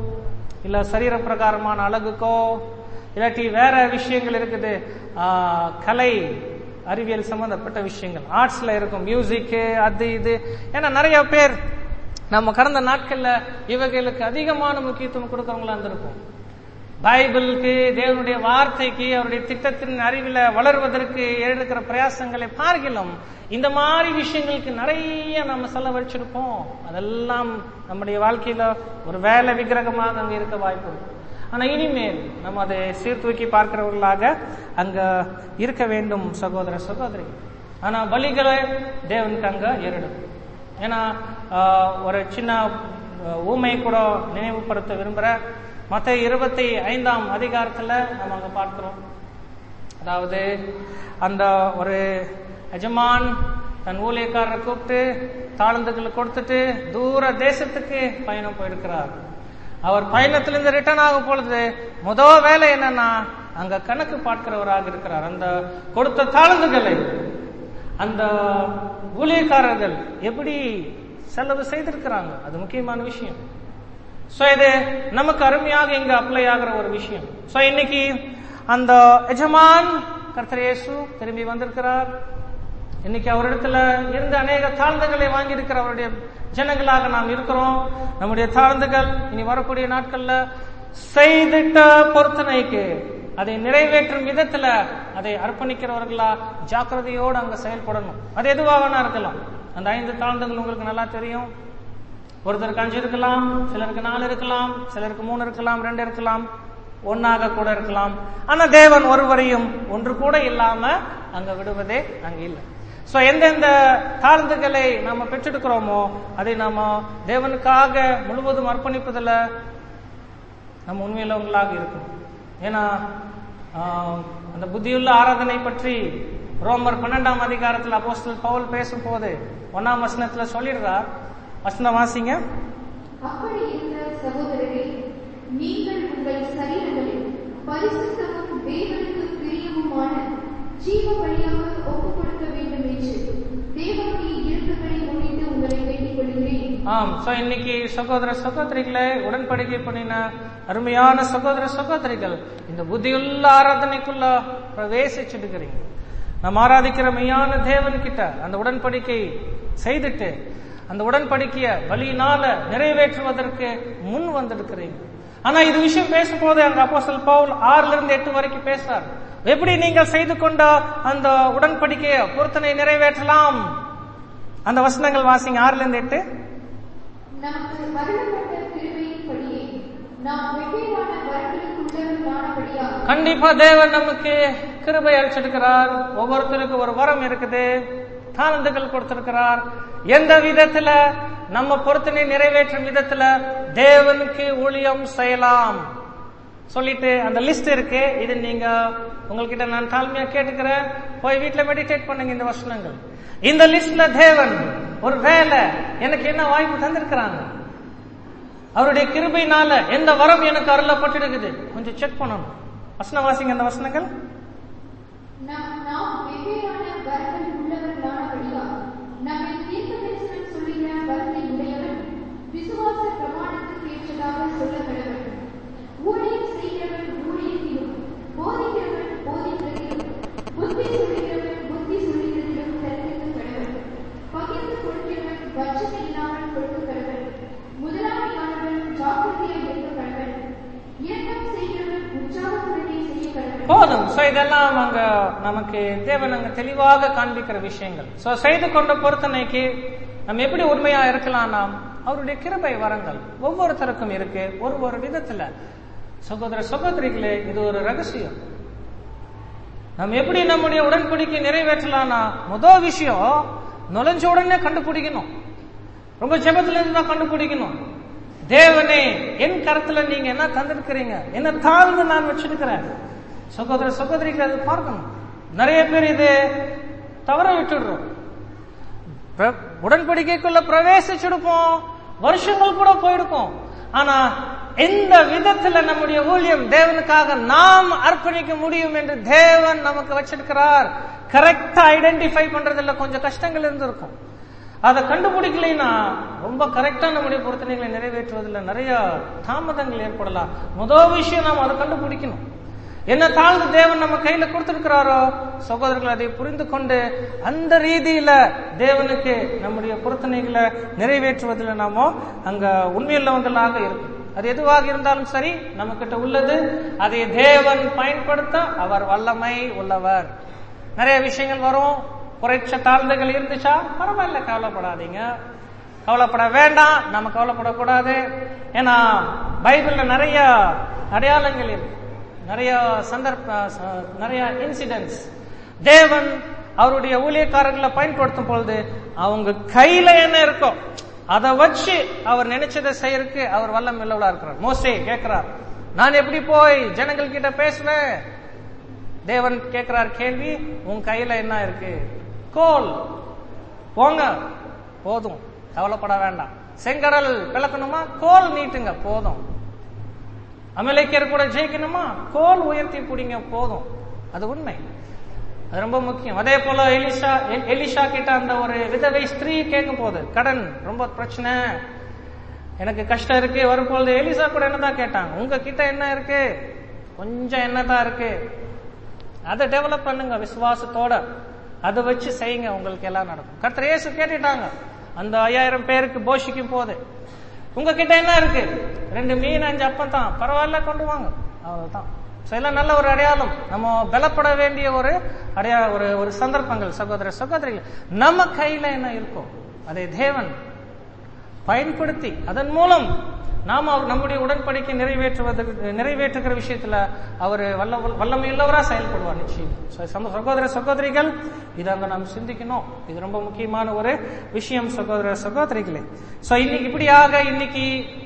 இல்ல சரீர பிரகாரமான அழகுக்கோ இல்லாட்டி வேற விஷயங்கள் இருக்குது ஆஹ், கலை அறிவியல் சம்பந்தப்பட்ட விஷயங்கள் ஆர்ட்ஸ்ல இருக்கும் மியூசிக்கு அது இது ஏன்னா நிறைய பேர் நம்ம கடந்த நாட்கள்ல இவைகளுக்கு அதிகமான முக்கியத்துவம் கொடுக்கறவங்களா இருந்திருக்கும் பைபிளுக்கு தேவனுடைய வார்த்தைக்கு அவருடைய திட்டத்தின் அறிவில வளர்வதற்கு எடுக்கிற பிரயாசங்களை பார்க்கலாம் இந்த மாதிரி விஷயங்களுக்கு நிறைய நம்ம செலவழிச்சிருப்போம் அதெல்லாம் நம்முடைய வாழ்க்கையில ஒரு வேலை விக்கிரகமாக அங்க இருக்க வாய்ப்பு இருக்கு ஆனா இனிமேல் நம்ம அதை சீர்தூக்கி பார்க்கிறவர்களாக அங்க இருக்க வேண்டும் சகோதர சகோதரி ஆனா பலிகளை தேவனுக்கு அங்க ஏறிடும் ஏன்னா ஆஹ், ஒரு சின்ன ஆஹ், ஊமையை கூட நினைவுபடுத்த விரும்புற மத்த இருபத்தி ஐந்தாம் அதிகாரத்துல நம்ம அங்க பார்க்கிறோம் அதாவது அந்த ஒரு எஜமான் தன் ஊழியக்காரரை கூப்பிட்டு தாளந்துகளை கொடுத்துட்டு தூர தேசத்துக்கு பயணம் போயிருக்கிறார் அவர் பயணத்திலிருந்து ரிட்டர்ன் ஆகும் பொழுது முதல் வேலை என்னன்னா அங்க கணக்கு பார்க்கிறவராக இருக்கிறார் அந்த கொடுத்த தாளந்துகளை அந்த ஊழியக்காரர்கள் எப்படி செலவு செய்திருக்கிறாங்க அது முக்கியமான விஷயம் சோ இது நமக்கு அருமையாக இங்க அப்ளை ஆகிற ஒரு விஷயம் சோ இன்னைக்கு அந்த எஜமான் கர்த்தர் இயேசு திரும்பி வந்திருக்கிறார் இன்னைக்கு அவரிடத்துல இருந்து அநேக தாழ்ந்துகளை வாங்கி இருக்கிற அவருடைய ஜனங்களாக நாம் இருக்கிறோம் நம்முடைய தாழ்ந்துகள் இனி வரக்கூடிய நாட்கள்ல செய்திட்ட பொருத்தனைக்கு அதை நிறைவேற்றும் விதத்துல அதை அர்ப்பணிக்கிறவர்களா ஜாக்கிரதையோடு அங்க செயல்படணும் அது எதுவாக வேணா இருக்கலாம் அந்த ஐந்து தாழ்ந்துகள் உங்களுக்கு நல்லா தெரியும் ஒருத்தருக்கு அஞ்சு இருக்கலாம் சிலருக்கு நாலு இருக்கலாம் சிலருக்கு மூணு இருக்கலாம் ரெண்டு இருக்கலாம் ஒன்னாக கூட இருக்கலாம் ஆனா தேவன் ஒருவரையும் ஒன்று கூட இல்லாம அங்க விடுவதே அங்க இல்லை சோ எந்தெந்த தாழ்ந்துகளை நாம பெற்றெடுக்கிறோமோ அதை நாம தேவனுக்காக முழுவதும் அர்ப்பணிப்பதில் நம்ம உண்மையுள்ளவங்களாக இருக்கும் ஏன்னா ஆஹ், அந்த புத்தியுள்ள ஆராதனை பற்றி ரோமர் பன்னெண்டாம் அதிகாரத்தில் அப்போஸ்தலர் பவுல் பேசும்போது ஒன்னாம் வசனத்துல சொல்லிடுறார் வசனம் வாசிங்க அப்படி இருந்த சகோதரரே நீங்கள் உங்கள் சரீரங்களில் பரிசுத்தமும் தேவனுக்கு பிரியமுமான ஜீவ வழியாக ஒப்புக் கொடுக்க வேண்டும் என்று தேவனுடைய இயல்புகளை முன்னிட்டு உங்களை வேண்டிக் கொள்கிறேன் ஆம் சோ இன்னைக்கு சகோதர சகோதரிகளை உடன்படிக்கை பண்ணின அருமையான சகோதர சகோதரிகள் இந்த புத்தியுள்ள ஆராதனைக்குள்ள பிரவேசிச்சிடுக்கிறீங்க நம்ம ஆராதிக்கிற மெய்யான தேவன் கிட்ட அந்த உடன்படிக்கை செய்துட்டு அந்த உடன்படிக்கைய பலியினால நிறைவேற்றுவதற்கு முன் வந்திருக்கிறீங்க ஆனா இது விஷயம் பேசும்போது அங்க அப்போஸ்தலர் பவுல் ஆறுல இருந்து எட்டு வரைக்கும் பேசுறார் எப்படி நீங்கள் செய்து கொண்ட அந்த உடன்படிக்கைய பொருத்தனை நிறைவேற்றலாம் அந்த வசனங்கள் வாசிங்க ஆறுல இருந்து எட்டு நமக்கு அருளப்பட்ட கிருபையின்படியே நாம் வெவ்வேறான வரங்களுக்குள்ளவர்களானபடியால் கண்டிப்பா தேவன் நமக்கு கிருபை அளிச்சிருக்கிறார் ஒவ்வொருத்தருக்கும் ஒரு வரம் இருக்குது தாளந்துகள் கொடுத்திருக்கிறார் எந்த விதத்துல நம்ம பொருத்தனை நிறைவேற்றும் விதத்துல தேவனுக்கு ஊழியம் செய்யலாம் சொல்லிட்டு அந்த லிஸ்ட் இருக்கு இது நீங்க உங்ககிட்ட நான் தாழ்மையா கேட்டுக்கிறேன் போய் வீட்டுல மெடிடேட் பண்ணுங்க இந்த வசனங்கள் இந்த லிஸ்ட்ல தேவன் ஒரு வேலை எனக்கு என்ன வாய்ப்பு தந்திருக்கிறாங்க அவருடைய கிருபையினால எந்த வரம் எனக்கு அருளப்பட்டிருக்குது கொஞ்சம் செக் பண்ணணும் வசன வாசிங்க அந்த வசனங்கள் நாம் நாம் வெவ்வேறான வரங்கள் உள்ளவர்களானபடியால் நம்மை தீர்க்க தரிசனம் சொல்லுகிற வரத்தை உடையவன் விசுவாச பிரமாணத்துக்கு ஏற்றதாக சொல்லப்படவன் ஊழியம் செய்கிறவன் ஊழியத்திலும் போதிக்கிறவன் போதிக்கிறதிலும் புத்தி சொல்லுகிறவன் புத்தி சொல்லுகிறதிலும் கற்பிக்க கடவன் பகிர்ந்து கொடுக்கிறவன் வஞ்சனை இல்லாமல் கொடுக்க கடவன் முதலாளியானவன் ஜாக்கிரதையாய் இருக்க கடவன் இரக்கம் செய்கிறவன் உற்சாகத்துடனே செய்ய கடவன் போதும் சோ இதெல்லாம் அங்க நமக்கு தேவன் அங்க தெளிவாக காண்பிக்கிற விஷயங்கள் சோ செய்து கொண்ட பொருத்தனைக்கு நம்ம எப்படி உண்மையா இருக்கலாம் நாம் அவருடைய கிருபை வரங்கள் ஒவ்வொருத்தருக்கும் இருக்கு ஒரு ஒரு விதத்துல சகோதர சகோதரிகளே இது ஒரு ரகசியம் நம்ம எப்படி நம்முடைய உடன்படிக்கை நிறைவேற்றலாம்னா முதல் விஷயம் நுழைஞ்ச உடனே கண்டுபிடிக்கணும் ரொம்ப ஜெபத்துல இருந்து தான் கண்டுபிடிக்கணும் தேவனே என் கருத்துல நீங்க என்ன தந்திருக்கிறீங்க என்ன தாழ்ந்து நான் வச்சிருக்கிறேன் சகோதர சகோதரிகள் அது பார்க்கணும் நிறைய பேர் இது தவற விட்டுடுறோம் பிர- உடன்படிக்கைக்குள்ள பிரவேசிச்சிருப்போம் வருஷங்கள் கூட போயிருக்கும் ஆனா எந்த விதத்துல நம்முடைய ஊழியம் தேவனுக்காக நாம் அர்ப்பணிக்க முடியும் என்று தேவன் நமக்கு வச்சிருக்கிறார் கரெக்டா ஐடென்டிஃபை பண்றதுல கொஞ்சம் கஷ்டங்கள் இருந்திருக்கும் அதை கண்டுபிடிக்கலைன்னா ரொம்ப கரெக்டா நம்முடைய பொருத்தனைகளை நிறைவேற்றுவதில் நிறைய தாமதங்கள் ஏற்படலாம் முதல் விஷயம் நாம் அதை கண்டுபிடிக்கணும் என்ன தாழ்ந்து தேவன் நம்ம கையில கொடுத்திருக்கிறாரோ சகோதரர்கள் அதை புரிந்து கொண்டு அந்த ரீதியில தேவனுக்கு நம்முடைய பொருத்தனைகளை நிறைவேற்றுவதில் நாம அங்க உண்மையுள்ளவங்களாக இருக்கும் அது எதுவாக இருந்தாலும் சரி நம்ம கிட்ட உள்ளது அதை தேவன் பயன்படுத்த அவர் வல்லமை உள்ளவர் நிறைய விஷயங்கள் வரும் குறைச்ச தாழ்ந்துகள் இருந்துச்சா பரவாயில்ல கவலைப்படாதீங்க கவலைப்பட வேண்டாம் நம்ம கவலைப்படக்கூடாது ஏன்னா பைபிள்ல நிறைய அடையாளங்கள் இருக்கு நிறைய சந்தர்ப்ப ச- நிறைய இன்சிடென்ட்ஸ் தேவன் அவருடைய ஊழியக்காரர்களை பயன்படுத்தும் பொழுது அவங்க கையில என்ன இருக்கோ அதை வச்சு அவர் நினைச்சதை செய்யறதுக்கு அவர் வல்லம் இல்லவளா இருக்கிறார் மோசே கேட்கிறார் நான் எப்படி போய் ஜனங்கள் கிட்ட பேசுவேன் தேவன் கேட்கிறார் கேள்வி உன் கையில என்ன இருக்கு கோல் போங்க போதும் கவலைப்பட வேண்டாம் செங்கடல் பிளக்கணுமா கோல் நீட்டுங்க போதும் அமலேக்கியர் கூட ஜெயிக்கணுமா கோல் உயர்த்தி பிடிங்க போதும் அது உண்மை அது ரொம்ப முக்கியம் அதே போல எலிஷா எ- எலிஷா கிட்ட அந்த ஒரு விதவை ஸ்திரீ கேட்கும் போது கடன் ரொம்ப பிரச்சனை எனக்கு கஷ்டம் இருக்கு வரும்பொழுது எலிசா கூட என்னதான் கேட்டாங்க உங்க கிட்ட என்ன இருக்கு கொஞ்சம் என்னதான் இருக்கு அதை டெவலப் பண்ணுங்க விசுவாசத்தோட அதை வச்சு செய்யுங்க உங்களுக்கு எல்லாம் நடக்கும் கர்த்தர் இயேசு கேட்டுட்டாங்க அந்த ஐயாயிரம் பேருக்கு போஷிக்கும் போது உங்ககிட்ட என்ன இருக்கு ரெண்டு மீன் அஞ்சு அப்பம் தான் பரவாயில்ல கொண்டு வாங்க அவ்வளவுதான் So, எல்லாம் நல்ல ஒரு அடையாளம் நம்ம பலப்பட வேண்டிய ஒரு அடையா ஒரு ஒரு சந்தர்ப்பங்கள் சகோதர சகோதரிகள் நம்ம கையில என்ன இருக்கும் அதை தேவன் பயன்படுத்தி அதன் மூலம் நாம் அவர் நம்முடைய உடன்படிக்கை நிறைவேற்றுவதற்கு நிறைவேற்றுகிற விஷயத்துல அவர் வல்ல வல்லமையுள்ளவரா செயல்படுவார் நிச்சயம் So, சம- சகோதர சகோதரிகள் இதை அங்க நாம் சிந்திக்கணும் இது ரொம்ப முக்கியமான ஒரு விஷயம் சகோதர சகோதரிகளே சோ இன்னைக்கு இப்படியாக இன்னைக்கு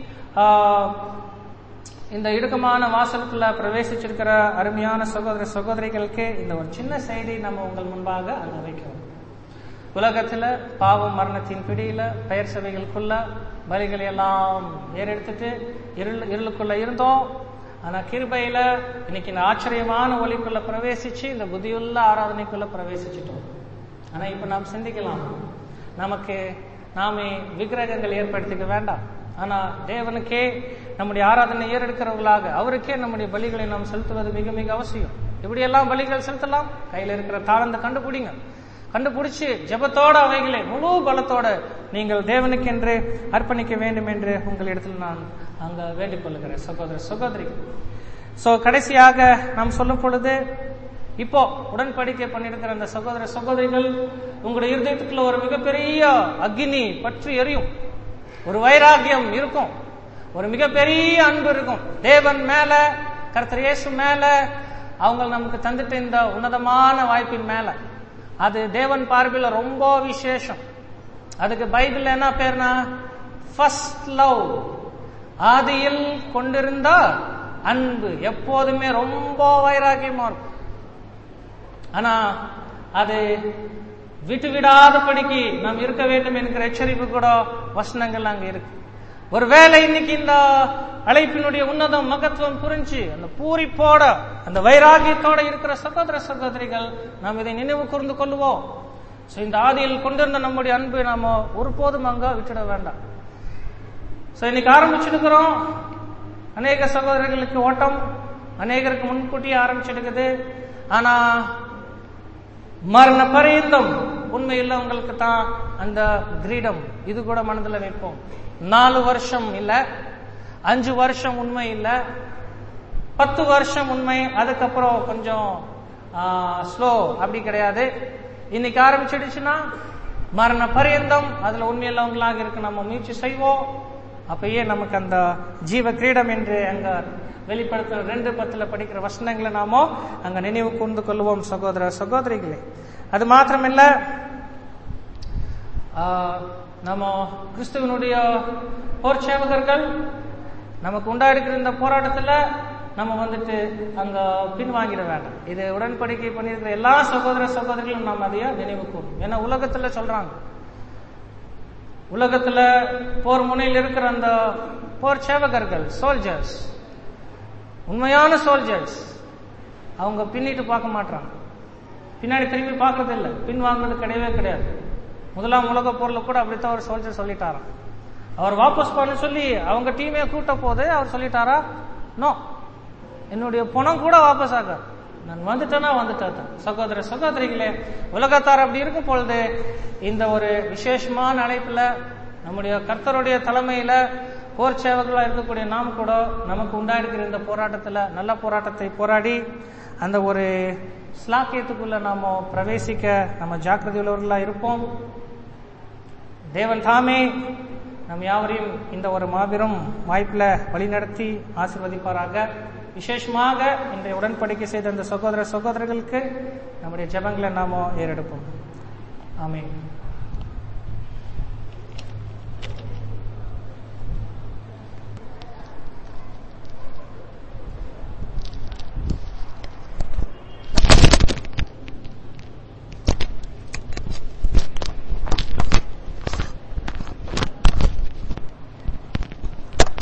ஆஹ், இந்த இடுக்கமான வாசலுக்குள்ள பிரவேசிச்சிருக்கிற அருமையான சகோதர சகோதரிகளுக்கு இந்த ஒரு சின்ன செய்தி நம்ம உங்கள் முன்பாக அங்க வைக்கிறோம் உலகத்துல பாவம் மரணத்தின் பிடியில பெயர் சபைகளுக்குள்ள பலிகளை எல்லாம் ஏறெடுத்துட்டு இருள் இருளுக்குள்ள இருந்தோம் ஆனா கிருபையில இன்னைக்கு இந்த ஆச்சரியமான ஒளிக்குள்ள பிரவேசிச்சு இந்த புத்தியுள்ள ஆராதனைக்குள்ள பிரவேசிச்சிட்டோம் ஆனா இப்ப நாம் சிந்திக்கலாம் நமக்கு நாமே விக்கிரகங்கள் ஏற்படுத்திக்க வேண்டாம் ஆனா தேவனுக்கே நம்முடைய ஆராதனை ஏறெடுக்கிறவர்களாக அவருக்கே நம்முடைய பலிகளை நாம் செலுத்துவது மிக மிக அவசியம் இப்படியெல்லாம் பலிகள் செலுத்தலாம் கையில இருக்கிற தாளந்த கண்டுபிடிங்க கண்டுபிடிச்சு ஜெபத்தோட அவைகளை முழு பலத்தோட நீங்கள் தேவனுக்கென்று அர்ப்பணிக்க வேண்டும் என்று உங்களிடத்தில் நான் அங்க வேண்டிக் கொள்ளுகிறேன் சகோதர சகோதரி சோ கடைசியாக நாம் சொல்லும் பொழுது இப்போ உடன்படிக்கை பண்ணிருக்கிற அந்த சகோதர சகோதரிகள் உங்களுடைய இருதயத்துக்குள்ள ஒரு மிகப்பெரிய அக்னி பற்றி எரியும் ஒரு வைராகியம் இருக்கும் ஒரு மிகப்பெரிய அன்பு இருக்கும் தேவன் மேல கர்த்தர் இயேசு மேல அவங்க நமக்கு தந்துட்ட இந்த உன்னதமான வாய்ப்பின் மேல அது தேவன் பார்வையில் ரொம்ப விசேஷம் அதுக்கு பைபிள் என்ன பேர்னா ஃபர்ஸ்ட் லவ் ஆதியில் கொண்டிருந்த அன்பு எப்போதுமே ரொம்ப வைராகியமா இருக்கும் ஆனா அது விட்டு விடாதபடிக்கு நாம் இருக்க வேண்டும் என்கிற எச்சரிப்பு கூட வசனங்கள் அங்க இருக்கு ஒருவேளை இன்னைக்கு இந்த அழைப்பினுடைய உன்னதம் மகத்துவம் புரிஞ்சு அந்த பூரிப்போட அந்த வைராகியத்தோட இருக்கிற சகோதர சகோதரிகள் நாம் இதை நினைவு கூர்ந்து கொள்ளுவோம் சோ இந்த ஆதியில் கொண்டிருந்த நம்முடைய அன்பு நாம ஒருபோதும் அங்க விட்டுட வேண்டாம் சோ இன்னைக்கு ஆரம்பிச்சிருக்கிறோம் அநேக சகோதரர்களுக்கு ஓட்டம் அநேகருக்கு முன்கூட்டியே ஆரம்பிச்சிருக்குது ஆனா மரண பரியந்தம் உண்மையில் உங்களுக்கு தான் அந்த கிரீடம் இது கூட மனதில் வைப்போம் நாலு வருஷம் இல்ல அஞ்சு வருஷம் உண்மை இல்ல பத்து வருஷம் உண்மை அதுக்கப்புறம் கொஞ்சம் ஸ்லோ அப்படி கிடையாது இன்னைக்கு ஆரம்பிச்சிடுச்சுன்னா மரண பரியந்தம் அதுல உண்மையுள்ளவங்களாக இருக்கு நம்ம முயற்சி செய்வோம் அப்பயே நமக்கு அந்த ஜீவ கிரீடம் என்று அங்க வெளிப்படுத்துற ரெண்டு பத்துல படிக்கிற வசனங்களை நாமோ அங்க நினைவு கூர்ந்து கொள்வோம் சகோதர சகோதரிகளே அது மாத்திரமில்ல ஆஹ், நம்ம கிறிஸ்துவனுடைய போர் சேவகர்கள் நமக்கு உண்டாயிருக்கிற இந்த போராட்டத்துல நம்ம வந்துட்டு அங்க பின்வாங்கிட வேண்டாம் இது உடன்படிக்கை பண்ணியிருக்கிற எல்லா சகோதர சகோதரிகளும் நாம் அதைய நினைவு கூறும் ஏன்னா உலகத்துல சொல்றாங்க உலகத்துல போர் முனையில் இருக்கிற அந்த போர் சேவகர்கள் சோல்ஜர்ஸ் உண்மையான சோல்ஜர்ஸ் அவங்க பின்னிட்டு பார்க்க மாட்டாங்க பின்னாடி திரும்பி பார்க்கறது இல்லை பின் வாங்குறது கிடையவே கிடையாது முதலாம் உலக போர்ல கூட அப்படித்தான் ஒரு சோல்ஜர் சொல்லிட்டாராம் அவர் வாபஸ் பண்ண சொல்லி அவங்க டீமே கூட்ட போது அவர் சொல்லிட்டாரா நோ என்னுடைய பணம் கூட வாபஸ் ஆகாது நான் வந்துட்டேன்னா வந்துட்டேன் சகோதர சகோதரிகளே உலகத்தார் அப்படி இருக்கும் பொழுது இந்த ஒரு விசேஷமான அழைப்புல நம்முடைய கர்த்தருடைய தலைமையில போர் சேவர்களா இருக்கக்கூடிய நாம் கூட நமக்கு உண்டாயிருக்கிற இந்த போராட்டத்துல நல்ல போராட்டத்தை போராடி அந்த ஒரு ஸ்லாக்கியத்துக்குள்ள நாம பிரவேசிக்க நம்ம ஜாக்கிரதை உள்ளவர்களா இருப்போம் தேவன் தாமே நம் யாவரையும் இந்த ஒரு மாபெரும் வாய்ப்புல வழிநடத்தி ஆசிர்வதிப்பாராக விசேஷமாக இன்றைய உடன்படிக்கை செய்த அந்த சகோதர சகோதரர்களுக்கு நம்முடைய ஜெபங்களை நாம ஏறெடுப்போம் ஆமென்